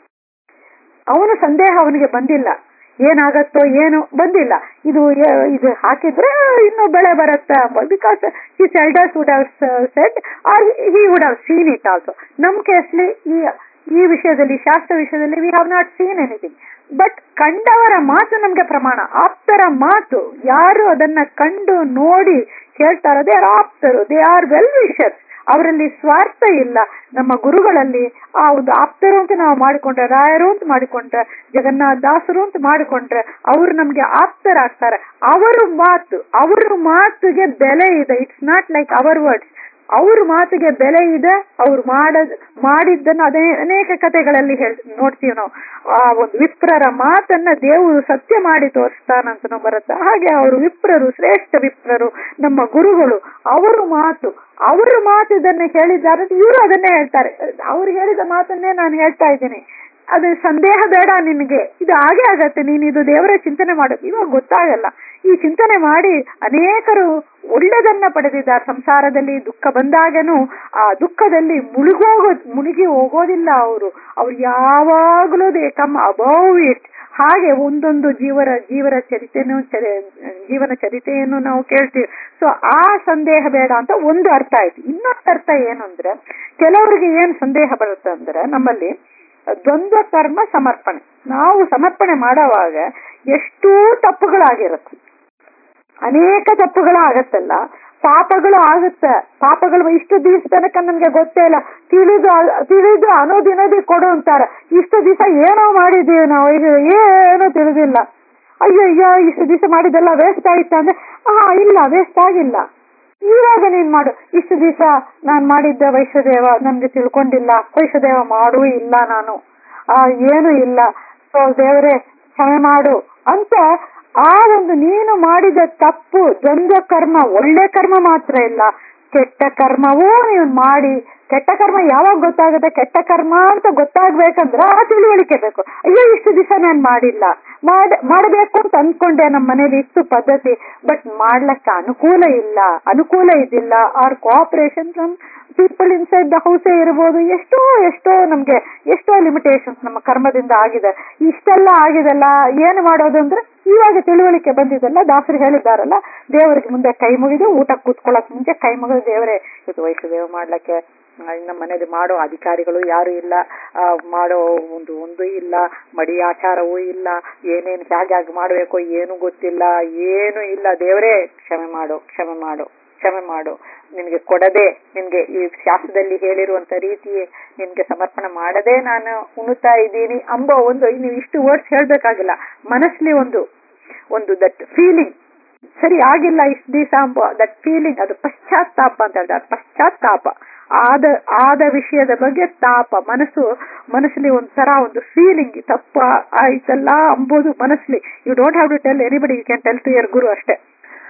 ಅವನು ಸಂದೇಹ ಅವನಿಗೆ ಬಂದಿಲ್ಲ ಏನಾಗತ್ತೋ ಏನು ಬಂದಿಲ್ಲ ಇದು ಏ- ಇದು ಹಾಕಿದ್ರೆ ಇನ್ನು ಬೆಳೆ ಬರುತ್ತೆ because his elders would have said or he would have seen it also ನಮ್ ಕೇಸ್ಲಿ ಈ ಈ ವಿಷಯದಲ್ಲಿ ಶಾಸ್ತ್ರ ವಿಷಯದಲ್ಲಿ we have not seen anything but ಕಂಡವರ ಮಾತು ನಮ್ಗೆ ಪ್ರಮಾಣ ಆಪ್ತರ ಮಾತು ಯಾರು ಅದನ್ನ ಕಂಡು ನೋಡಿ ಹೇಳ್ತಾರೋ ದೇ ಆರ್ ಆಪ್ತರು ದೇ ಆರ್ ವೆಲ್ ವಿಷರ್ಸ್ ಅವರಲ್ಲಿ ಸ್ವಾರ್ಥ ಇಲ್ಲ ನಮ್ಮ ಗುರುಗಳಲ್ಲಿ ಆ ಒಂದು ಆಪ್ತರು ಅಂತ ನಾವು ಮಾಡಿಕೊಂಡ್ರೆ ರಾಯರು ಅಂತ ಮಾಡಿಕೊಂಡ್ರೆ ಜಗನ್ನಾಥ ದಾಸರು ಅಂತ ಮಾಡಿಕೊಂಡ್ರೆ ಅವರು ನಮ್ಗೆ ಆಪ್ತರಾಗ್ತಾರೆ ಅವರ ಮಾತು ಅವರ ಮಾತಿಗೆ ಬೆಲೆ ಇದೆ it's not like our words ಅವ್ರ ಮಾತಿಗೆ ಬೆಲೆ ಇದೆ ಅವ್ರು ಮಾಡ ಮಾಡಿದ್ದನ್ನು ಅದೇ ಅನೇಕ ಕಥೆಗಳಲ್ಲಿ ಹೇಳ್ ನೋಡ್ತೀವಿ ನಾವು ಆ ಒಂದು ವಿಪ್ರರ ಮಾತನ್ನ ದೇವರು ಸತ್ಯ ಮಾಡಿ ತೋರಿಸ್ತಾನಂತನೂ ಬರುತ್ತೆ ಹಾಗೆ ಅವರು ವಿಪ್ರರು ಶ್ರೇಷ್ಠ ವಿಪ್ರರು ನಮ್ಮ ಗುರುಗಳು ಅವರ ಮಾತು ಅವರ ಮಾತು ಇದನ್ನ ಹೇಳಿದ್ದಾರೆ ಇವರು ಅದನ್ನೇ ಹೇಳ್ತಾರೆ ಅವ್ರು ಹೇಳಿದ ಮಾತನ್ನೇ ನಾನು ಹೇಳ್ತಾ ಇದ್ದೀನಿ ಅದು ಸಂದೇಹ ಬೇಡ ನಿನಗೆ ಇದು ಹಾಗೆ ಆಗತ್ತೆ ನೀನು ಇದು ದೇವರ ಚಿಂತನೆ ಮಾಡೋದು ಇವಾಗ ಗೊತ್ತಾಗಲ್ಲ ಈ ಚಿಂತನೆ ಮಾಡಿ ಅನೇಕರು ಒಳ್ಳೆದನ್ನ ಪಡೆದಿದ್ದಾರೆ ಸಂಸಾರದಲ್ಲಿ ದುಃಖ ಬಂದಾಗನು ಆ ದುಃಖದಲ್ಲಿ ಮುಳುಗೋಗೋ ಮುಳುಗಿ ಹೋಗೋದಿಲ್ಲ ಅವರು ಅವ್ರು ಯಾವಾಗಲೂ ದೇ ಕಮ್ ಅಬೌವ್ ಇಟ್ ಹಾಗೆ ಒಂದೊಂದು ಜೀವರ ಜೀವರ ಚರಿತೆಯನ್ನು ಚರಿ- ಜೀವನ ಚರಿತೆಯನ್ನು ನಾವು ಕೇಳ್ತೀವಿ ಸೊ ಆ ಸಂದೇಹ ಬೇಡ ಅಂತ ಒಂದು ಅರ್ಥ ಆಯ್ತು ಇನ್ನೊಂದು ಅರ್ಥ ಏನು ಅಂದ್ರೆ ಕೆಲವರಿಗೆ ಏನ್ ಸಂದೇಹ ಬರುತ್ತೆ ಅಂದ್ರೆ ನಮ್ಮಲ್ಲಿ ದ್ವಂದ್ವ ಕರ್ಮ ಸಮರ್ಪಣೆ ನಾವು ಸಮರ್ಪಣೆ ಮಾಡುವಾಗ ಎಷ್ಟೋ ತಪ್ಪುಗಳಾಗಿರುತ್ತೆ ಅನೇಕ ತಪ್ಪುಗಳು ಆಗತ್ತಲ್ಲ ಪಾಪಗಳು ಆಗುತ್ತೆ ಪಾಪಗಳು ಇಷ್ಟು ದಿವಸ ತನಕ ನನ್ಗೆ ಗೊತ್ತೇ ಇಲ್ಲ ತಿಳಿದು ತಿಳಿದು ಅನುದಿನದಿ ಕೊಡು ಅಂತಾರೆ ಇಷ್ಟು ದಿವಸ ಏನೋ ಮಾಡಿದೀವಿ ನಾವು ಈಗ ಏನೂ ತಿಳಿದಿಲ್ಲ ಅಯ್ಯೋ ಅಯ್ಯೋ ಇಷ್ಟು ದಿವಸ ಮಾಡಿದೆಲ್ಲ ವೇಸ್ಟ್ ಆಯ್ತಾ ಅಂದ್ರೆ ಹಾ ಇಲ್ಲ ವೇಸ್ಟ್ ಆಗಿಲ್ಲ ಇವಾಗ ನೀನ್ ಮಾಡು ಇಷ್ಟು ದಿವಸ ನಾನ್ ಮಾಡಿದ್ದ ವೈಶ್ವದೇವ ನನ್ಗೆ ತಿಳ್ಕೊಂಡಿಲ್ಲ ವೈಶ್ವದೇವ ಮಾಡೂ ಇಲ್ಲ ನಾನು ಆ ಏನು ಇಲ್ಲ ಸೊ ದೇವರೇ ಕ್ಷಮೆ ಮಾಡು ಅಂತ ಆ ಒಂದು ನೀನು ಮಾಡಿದ ತಪ್ಪು ದ್ವಂದ್ವ ಕರ್ಮ ಒಳ್ಳೆ ಕರ್ಮ ಮಾತ್ರ ಇಲ್ಲ ಕೆಟ್ಟ ಕರ್ಮವೂ ನೀವು ಮಾಡಿ ಕೆಟ್ಟ ಕರ್ಮ ಯಾವಾಗ ಗೊತ್ತಾಗುತ್ತೆ ಕೆಟ್ಟ ಕರ್ಮ ಅಂತ ಗೊತ್ತಾಗ್ಬೇಕಂದ್ರೆ ಆ ತಿಳುವಳಿಕೆ ಬೇಕು ಅಯ್ಯೋ ಇಷ್ಟು ದಿವಸ ನಾನು ಮಾಡಿಲ್ಲ ಮಾಡ ಮಾಡಬೇಕು ಅಂತ ಅನ್ಕೊಂಡೆ ನಮ್ಮ ಮನೇಲಿ ಇಷ್ಟು ಪದ್ಧತಿ ಬಟ್ ಮಾಡ್ಲಕ್ಕೆ ಅನುಕೂಲ ಇಲ್ಲ ಅನುಕೂಲ ಇದಿಲ್ಲ or cooperation from people inside the ಹೌಸೇ ಇರ್ಬೋದು ಎಷ್ಟೋ ಎಷ್ಟೋ ನಮ್ಗೆ ಎಷ್ಟೋ ಲಿಮಿಟೇಷನ್ಸ್ ನಮ್ಮ ಕರ್ಮದಿಂದ ಆಗಿದೆ ಇಷ್ಟೆಲ್ಲ ಆಗಿದೆಲ್ಲ ಏನು ಮಾಡೋದು ಅಂದ್ರೆ ಇವಾಗ ತಿಳುವಳಿಕೆ ಬಂದಿದೆಲ್ಲ ದಾಸರು ಹೇಳಿದಾರಲ್ಲ ದೇವರಿಗೆ ಮುಂದೆ ಕೈ ಮುಗಿದು ಊಟ ಕೂತ್ಕೊಳ್ಳಕ್ ಮುಂಚೆ ಕೈ ಮುಗಿದು ದೇವರೇ ಇದು ವೈಷ್ಣದೇವ ಮಾಡ್ಲಿಕ್ಕೆ ಆ, ನಮ್ಮ ಮನೇಲಿ ಮಾಡೋ ಅಧಿಕಾರಿಗಳು ಯಾರು ಇಲ್ಲ ಆ, ಮಾಡೋ ಒಂದು ಒಂದು ಇಲ್ಲ ಮಡಿ ಆಚಾರವೂ ಇಲ್ಲ ಏನೇನು ಹೇಗೆ ಹೇಗೆ ಮಾಡಬೇಕು ಏನು ಗೊತ್ತಿಲ್ಲ ಏನು ಇಲ್ಲ ದೇವರೇ ಕ್ಷಮೆ ಮಾಡು ಕ್ಷಮೆ ಮಾಡು ಕ್ಷಮೆ ಮಾಡು ನಿನ್ಗೆ ಕೊಡದೆ ನಿನ್ಗೆ ಈ ಶಾಸ್ತ್ರದಲ್ಲಿ ಹೇಳಿರುವಂತ ರೀತಿ ನಿನ್ಗೆ ಸಮರ್ಪಣೆ ಮಾಡದೆ ನಾನು ಉಣುತ್ತಾ ಇದ್ದೀನಿ ಅಂಬ ಒಂದು ನೀವು ಇಷ್ಟು ವರ್ಡ್ಸ್ ಹೇಳ್ಬೇಕಾಗಿಲ್ಲ ಮನಸ್ಲಿ ಒಂದು ಒಂದು ದಟ್ ಫೀಲಿಂಗ್ ಸರಿ ಆಗಿಲ್ಲ ಇಷ್ಟು ದಿವಸ ಅಂಬ ದಟ್ ಫೀಲಿಂಗ್ ಅದು ಪಶ್ಚಾತ್ತಾಪ ಅಂತ ಹೇಳ್ತಾರೆ ಪಶ್ಚಾತ್ತಾಪ ಆದ ಆದ ವಿಷಯದ ಬಗ್ಗೆ ತಾಪ ಮನಸ್ಸು ಮನಸ್ಸಲ್ಲಿ ಒಂಥರ ಒಂದು ಫೀಲಿಂಗ್ ತಪ್ಪ ಆಯ್ತಲ್ಲ ಅಂಬೋದು ಮನಸ್ಲಿ you don't have to tell anybody you can tell to your guru ಅಷ್ಟೇ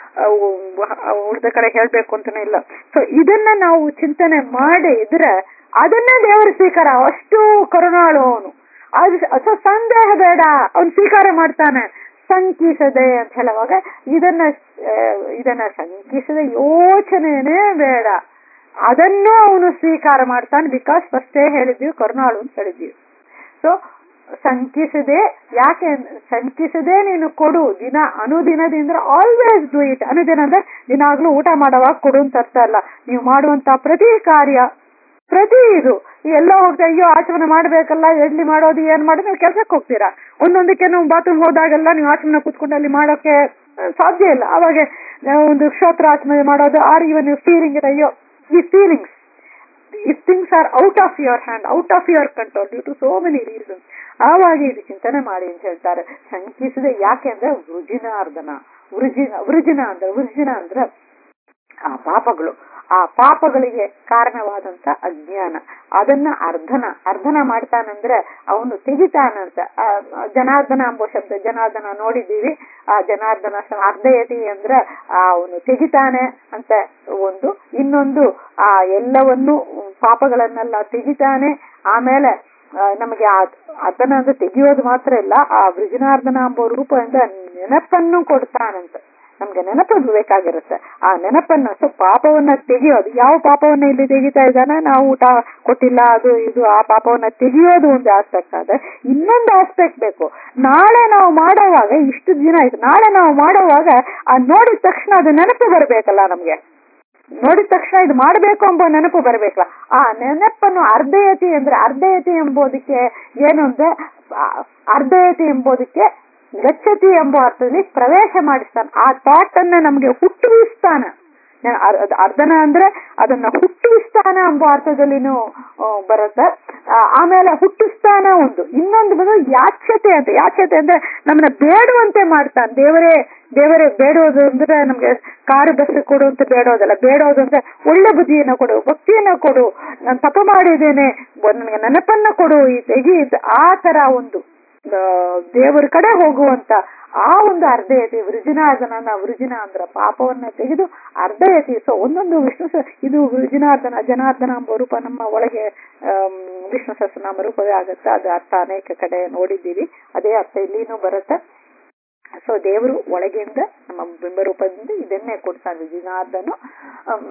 ಉಳಿದ ಕಡೆ ಹೇಳ್ಬೇಕು ಅಂತಾನೆ ಇಲ್ಲ ಸೊ ಇದನ್ನ ನಾವು ಚಿಂತನೆ ಮಾಡಿ ಇದ್ರೆ ಅದನ್ನೇ ದೇವರು ಸ್ವೀಕಾರ ಅಷ್ಟು ಕರುಣಾಳು ಅವನು ಅದು ಸೊ ಸಂದೇಹ ಬೇಡ ಅವನು ಸ್ವೀಕಾರ ಮಾಡ್ತಾನೆ ಶಂಕಿಸದೆ ಅಂತ ಹೇಳುವಾಗ ಇದನ್ನ ಆ, ಇದನ್ನ ಶಂಕಿಸದೆ ಯೋಚನೆನೇ ಬೇಡ ಅದನ್ನು ಅವನು ಸ್ವೀಕಾರ ಮಾಡ್ತಾನೆ ಬಿಕಾಸ್ ಫಸ್ಟೇ ಹೇಳಿದ್ವಿ ಕರುಣಾಳು ಅಂತ ಹೇಳಿದ್ವಿ ಸೊ ಶಂಕಿಸದೆ ಯಾಕೆ ಅಂದ್- ಶಂಕಿಸದೆ ನೀನು ಕೊಡು ದಿನ ಅನುದಿನದಿಂದ ಆಲ್ವೇಸ್ ಡೂ ಇಟ್ ಅನುದಿನ ಅಂದ್ರೆ ದಿನಾಗ್ಲೂ ಊಟ ಮಾಡುವಾಗ ಕೊಡು ಅಂತ ಅರ್ಥ ಅಲ್ಲ ನೀವು ಮಾಡುವಂತ ಪ್ರತಿ ಕಾರ್ಯ ಪ್ರತಿ ಇದು ಎಲ್ಲೋ ಹೋಗ್ತಾ ಅಯ್ಯೋ ಆಚಮನ ಮಾಡ್ಬೇಕಲ್ಲ ಎಲ್ಲಿ ಮಾಡೋದು ಏನ್ ಮಾಡೋದು ನೀವು ಕೆಲ್ಸಕ್ಕೆ ಹೋಗ್ತೀರಾ ಒಂದೊಂದಕ್ಕೆ ನೀವು ಬಾತ್ರೂಮ್ ಹೋದಾಗೆಲ್ಲ ನೀವು ಆಚಮನ ಕೂತ್ಕೊಂಡು ಅಲ್ಲಿ ಮಾಡೋಕೆ ಆ, ಸಾಧ್ಯ ಇಲ್ಲ ಅವಾಗ ಆ, ಒಂದು ಕ್ಷೋತ್ರ ಆಚಮನೆ ಮಾಡೋದು ಆರ್ ಇವನ್ ಫೀಲಿಂಗ್ ಅಯ್ಯೋ ಈ feelings if things are out of your hand, out of your control due to so many reasons. ಆವಾಗ ಇದು ಚಿಂತನೆ ಮಾಡಿ ಅಂತ ಹೇಳ್ತಾರೆ ಶಂಕಿಸದೆ ಯಾಕೆ ಅಂದ್ರೆ ವೃಜಿನಾರ್ದನ ವೃಜಿನ ವೃಜಿನ ಅಂದ್ರೆ ವೃಜಿನ ಅಂದ್ರೆ ಆ ಪಾಪಗಳು ಆ ಪಾಪಗಳಿಗೆ ಕಾರಣವಾದಂತ ಅಜ್ಞಾನ ಅದನ್ನ ಅರ್ಧನ ಅರ್ಧನ ಮಾಡ್ತಾನಂದ್ರೆ ಅವನು ತೆಗಿತಾನಂತ ಆ, ಜನಾರ್ದನ ಎಂಬೋ ಶಬ್ದ ಜನಾರ್ದನ ನೋಡಿದ್ದೀವಿ ಆ ಜನಾರ್ದನ ಸ- ಅರ್ಧಯತಿ ಅಂದ್ರೆ ಆ ಅವನು ತೆಗಿತಾನೆ ಅಂತ ಒಂದು ಇನ್ನೊಂದು ಆ ಎಲ್ಲವನ್ನು ಪಾಪಗಳನ್ನೆಲ್ಲ ತೆಗಿತಾನೆ ಆಮೇಲೆ ಆ, ನಮಗೆ ಆ ಅದನ್ನ ಅಂದ್ರೆ ತೆಗೆಯೋದು ಮಾತ್ರ ಇಲ್ಲ ಆ ವೃಜನಾರ್ದನ ಎಂಬ ರೂಪದಿಂದ ನೆನಪನ್ನು ಕೊಡ್ತಾನಂತ ನಮ್ಗೆ ನೆನಪು ಬೇಕಾಗಿರುತ್ತೆ ಆ ನೆನಪನ್ನ ಸೊ ಪಾಪವನ್ನ ತೆಗೆಯೋದು ಯಾವ ಪಾಪವನ್ನ ಇಲ್ಲಿ ತೆಗಿತಾ ಇದ್ದಾನೆ ನಾವು ಊಟ ಕೊಟ್ಟಿಲ್ಲ ಅದು ಇದು ಆ ಪಾಪವನ್ನ ತೆಗೆಯೋದು ಒಂದು ಆಸ್ಪೆಕ್ಟ್ ಆದ್ರೆ ಇನ್ನೊಂದು ಆಸ್ಪೆಕ್ಟ್ ಬೇಕು ನಾಳೆ ನಾವು ಮಾಡೋವಾಗ ಇಷ್ಟು ದಿನ ಆಯ್ತು ನಾಳೆ ನಾವು ಮಾಡೋವಾಗ ಆ ನೋಡಿದ ತಕ್ಷಣ ಅದು ನೆನಪು ಬರಬೇಕಲ್ಲ ನಮ್ಗೆ ನೋಡಿದ ತಕ್ಷಣ ಇದು ಮಾಡಬೇಕು ಎಂಬ ನೆನಪು ಬರಬೇಕಲ್ಲ ಆ ನೆನಪನ್ನು ಅರ್ಧಯತಿ ಅಂದ್ರೆ ಅರ್ಧಯತಿ ಎಂಬುದಕ್ಕೆ ಏನು ಅಂದ್ರೆ ಆ ಅರ್ಧಯತಿ ಎಂಬುದಕ್ಕೆ ಗಚ್ಚತಿ ಎಂಬ ಅರ್ಥದಲ್ಲಿ ಪ್ರವೇಶ ಮಾಡಿಸ್ತಾನೆ ಆ ಥಾಟ್ ಅನ್ನ ನಮ್ಗೆ ಹುಟ್ಟುವಿಸ್ತಾನೆ ಅರ್- ಅದ್ ಅರ್ಧನ ಅಂದ್ರೆ ಅದನ್ನ ಹುಟ್ಟಿಸ್ತಾನ ಎಂಬ ಅರ್ಥದಲ್ಲಿನೂ ಆ, ಬರುತ್ತೆ ಆ, ಆಮೇಲೆ ಹುಟ್ಟಿಸ್ತಾನ ಒಂದು ಇನ್ನೊಂದು ಬಂದು ಯಾಚ್ಯತೆ ಅಂತ ಯಾಚ್ಯತೆ ಅಂದ್ರೆ ನಮ್ಮನ್ನ ಬೇಡುವಂತೆ ಮಾಡ್ತಾನೆ ದೇವರೇ ದೇವರೇ ಬೇಡೋದು ಅಂದ್ರೆ ನಮ್ಗೆ ಕಾರು ಬಸ್ ಕೊಡು ಅಂತ ಬೇಡೋದಲ್ಲ ಬೇಡೋದು ಅಂದ್ರೆ ಒಳ್ಳೆ ಬುದ್ಧಿಯನ್ನ ಕೊಡು ಭಕ್ತಿಯನ್ನ ಕೊಡು ನಾನು ತಪ್ಪು ಮಾಡಿದ್ದೇನೆ ನನಗೆ ನೆನಪನ್ನ ಕೊಡು ಈ ತೆಗಿ ಅಂತ ಆ ತರ ಒಂದು ಆ, ದೇವರ ಕಡೆ ಹೋಗುವಂತ ಆ ಒಂದು ಅರ್ಧಯತಿ ವೃಜಿನಾರ್ದನ ವೃಜಿನ ಅಂದ್ರ ಪಾಪವನ್ನ ತೆಗೆದು ಅರ್ಧಯತಿ ಸೊ ಒಂದೊಂದು ವಿಷ್ಣು ಸ- ಇದು ವೃಜಿನಾರ್ದನ ಜನಾರ್ದನ ಎಂಬ ರೂಪ ನಮ್ಮ ಒಳಗೆ ಆಮ್, ವಿಷ್ಣು ಸಹಸ್ರನಾಮ ರೂಪವೇ ಆಗುತ್ತೆ ಅದು ಅರ್ಥ ಅನೇಕ ಕಡೆ ನೋಡಿದ್ದೀವಿ ಅದೇ ಅರ್ಥ ಇಲ್ಲಿನೂ ಬರುತ್ತೆ ಸೊ ದೇವರು ಒಳಗಿಂದ ನಮ್ಮ ಬಿಂಬರೂಪದಿಂದ ಇದನ್ನೇ ಕೊಡ್ತಾನೆ ವಿಜಿನಾರ್ದನು ಆಮ್,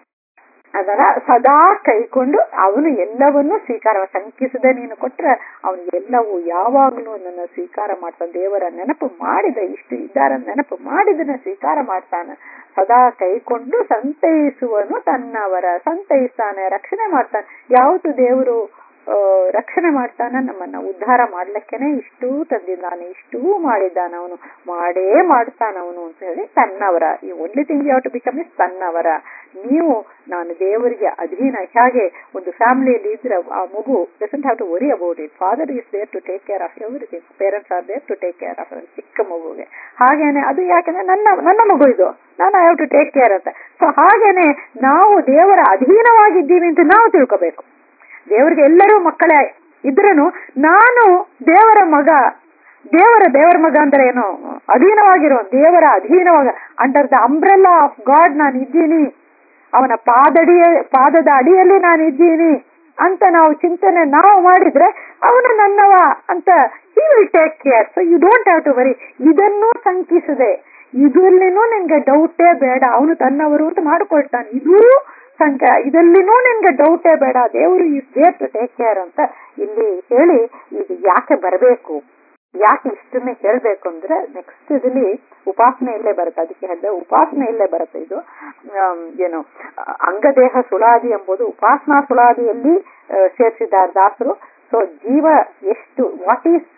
ಅದರ ಸದಾ ಕೈಕೊಂಡು ಅವನು ಎಲ್ಲವನ್ನೂ ಸ್ವೀಕಾರ ಶಂಕಿಸದೆ ನೀನು ಕೊಟ್ರೆ ಅವನು ಎಲ್ಲವೂ ಯಾವಾಗಲೂ ನನ್ನ ಸ್ವೀಕಾರ ಮಾಡ್ತಾನೆ ದೇವರ ನೆನಪು ಮಾಡಿದ ಇಷ್ಟು ಇದ್ದಾರ ನೆನಪು ಮಾಡಿದನ್ನ ಸ್ವೀಕಾರ ಮಾಡ್ತಾನೆ ಸದಾ ಕೈಕೊಂಡು ಸಂತೈಸುವನು ತನ್ನವರ ಸಂತೈಸ್ತಾನೆ ರಕ್ಷಣೆ ಮಾಡ್ತಾನೆ ಯಾವತ್ತು ದೇವರು ಆ, ರಕ್ಷಣೆ ಮಾಡ್ತಾನೆ ನಮ್ಮನ್ನ ಉದ್ಧಾರ ಮಾಡ್ಲಿಕ್ಕೆನೆ ಇಷ್ಟೂ ತಂದಿದ್ದಾನೆ ಇಷ್ಟೂ ಮಾಡಿದ್ದಾನೆ ಅವನು ಮಾಡೇ ಮಾಡ್ತಾನೆ ಅವನು ಅಂತ ಹೇಳಿ ತನ್ನವರ ಈ ಒನ್ಲಿ ಥಿಂಗ್ ಯಾವ ಟು ಬಿಕಮ್ ಇಸ್ ತನ್ನವರ ನೀವು ನಾನು ದೇವರಿಗೆ ಅಧೀನ ಹೇಗೆ ಒಂದು ಫ್ಯಾಮಿಲಿಯಲ್ಲಿ ಇದ್ರೆ ಆ ಮಗು doesn't have to worry about it father is there to take care of everything parents are there to take care of ಚಿಕ್ಕ ಮಗುಗೆ ಹಾಗೇನೆ ಅದು ಯಾಕಂದ್ರೆ ನನ್ನ ನನ್ನ ಮಗು ಇದು ನಾನು I have to take care ಅಂತ ಸೊ ಹಾಗೇನೆ ನಾವು ದೇವರ ಅಧೀನವಾಗಿದ್ದೀವಿ ಅಂತ ನಾವು ತಿಳ್ಕೋಬೇಕು ದೇವರಿಗೆ ಎಲ್ಲರೂ ಮಕ್ಕಳೇ ಇದ್ರನು ನಾನು ದೇವರ ಮಗ ದೇವರ ದೇವರ ಮಗ ಅಂದ್ರೆ ಏನು ಅಧೀನವಾಗಿರೋ ದೇವರ ಅಧೀನವಾಗ under the umbrella of God ನಾನು ಇದ್ದೀನಿ ಅವನ ಪಾದಡಿಯ ಪಾದದ ಅಡಿಯಲ್ಲಿ ನಾನು ಇದ್ದೀನಿ ಅಂತ ನಾವು ಚಿಂತನೆ ನಾವು ಮಾಡಿದ್ರೆ ಅವನು ನನ್ನವ ಅಂತ he will take care so you don't have to worry ಇದನ್ನೂ ಶಂಕಿಸದೆ ಇದರಲ್ಲಿನೂ ನಿನ್ಗೆ ಡೌಟೇ ಬೇಡ ಅವನು ತನ್ನವರು ಅಂತ ಮಾಡಿಕೊಳ್ತಾನೆ ಇದೂ ಸಂಕ ಇದಲ್ಲಿನೂ ನಿನ್ಗೆ ಡೌಟೇ ಬೇಡ ದೇವರು is there to take care ಅಂತ ಇಲ್ಲಿ ಹೇಳಿ ಇದು ಯಾಕೆ ಬರಬೇಕು ಯಾಕೆ ಇಷ್ಟನ್ನೇ ಹೇಳ್ಬೇಕು ಅಂದ್ರೆ ನೆಕ್ಸ್ಟ್ ಇದರಲ್ಲಿ ಉಪಾಸನೆಯಲ್ಲೇ ಬರುತ್ತೆ ಅದಕ್ಕೆ ಹೇಳಿದ್ರೆ ಉಪಾಸನೆಯಲ್ಲೇ ಬರುತ್ತೆ ಇದು ಆಮ್, ಏನು ಅಂಗದೇಹ ಸುಳಾದಿ ಎಂಬುದು ಉಪಾಸನಾ ಸುಳಾದಿಯಲ್ಲಿ ಆ, ಸೇರಿಸಿದ್ದಾರೆ ದಾಸರು ಸೊ ಜೀವ ಎಷ್ಟು ವಾಟ್ ಈಸ್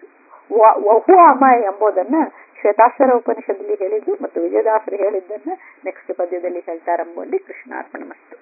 ಹೂ ಅಮ ಎಂಬುದನ್ನ ಶ್ವೇತಾಶ್ವರ ಉಪನಿಷದಲ್ಲಿ ಹೇಳಿದ್ದು ಮತ್ತು ವಿಜಯದಾಸರು ಹೇಳಿದ್ದನ್ನ ನೆಕ್ಸ್ಟ್ ಪದ್ಯದಲ್ಲಿ ಹೇಳ್ತಾರೆಂಬುವಲ್ಲಿ ಕೃಷ್ಣಾರ್ಪಣ ಮಸ್ತು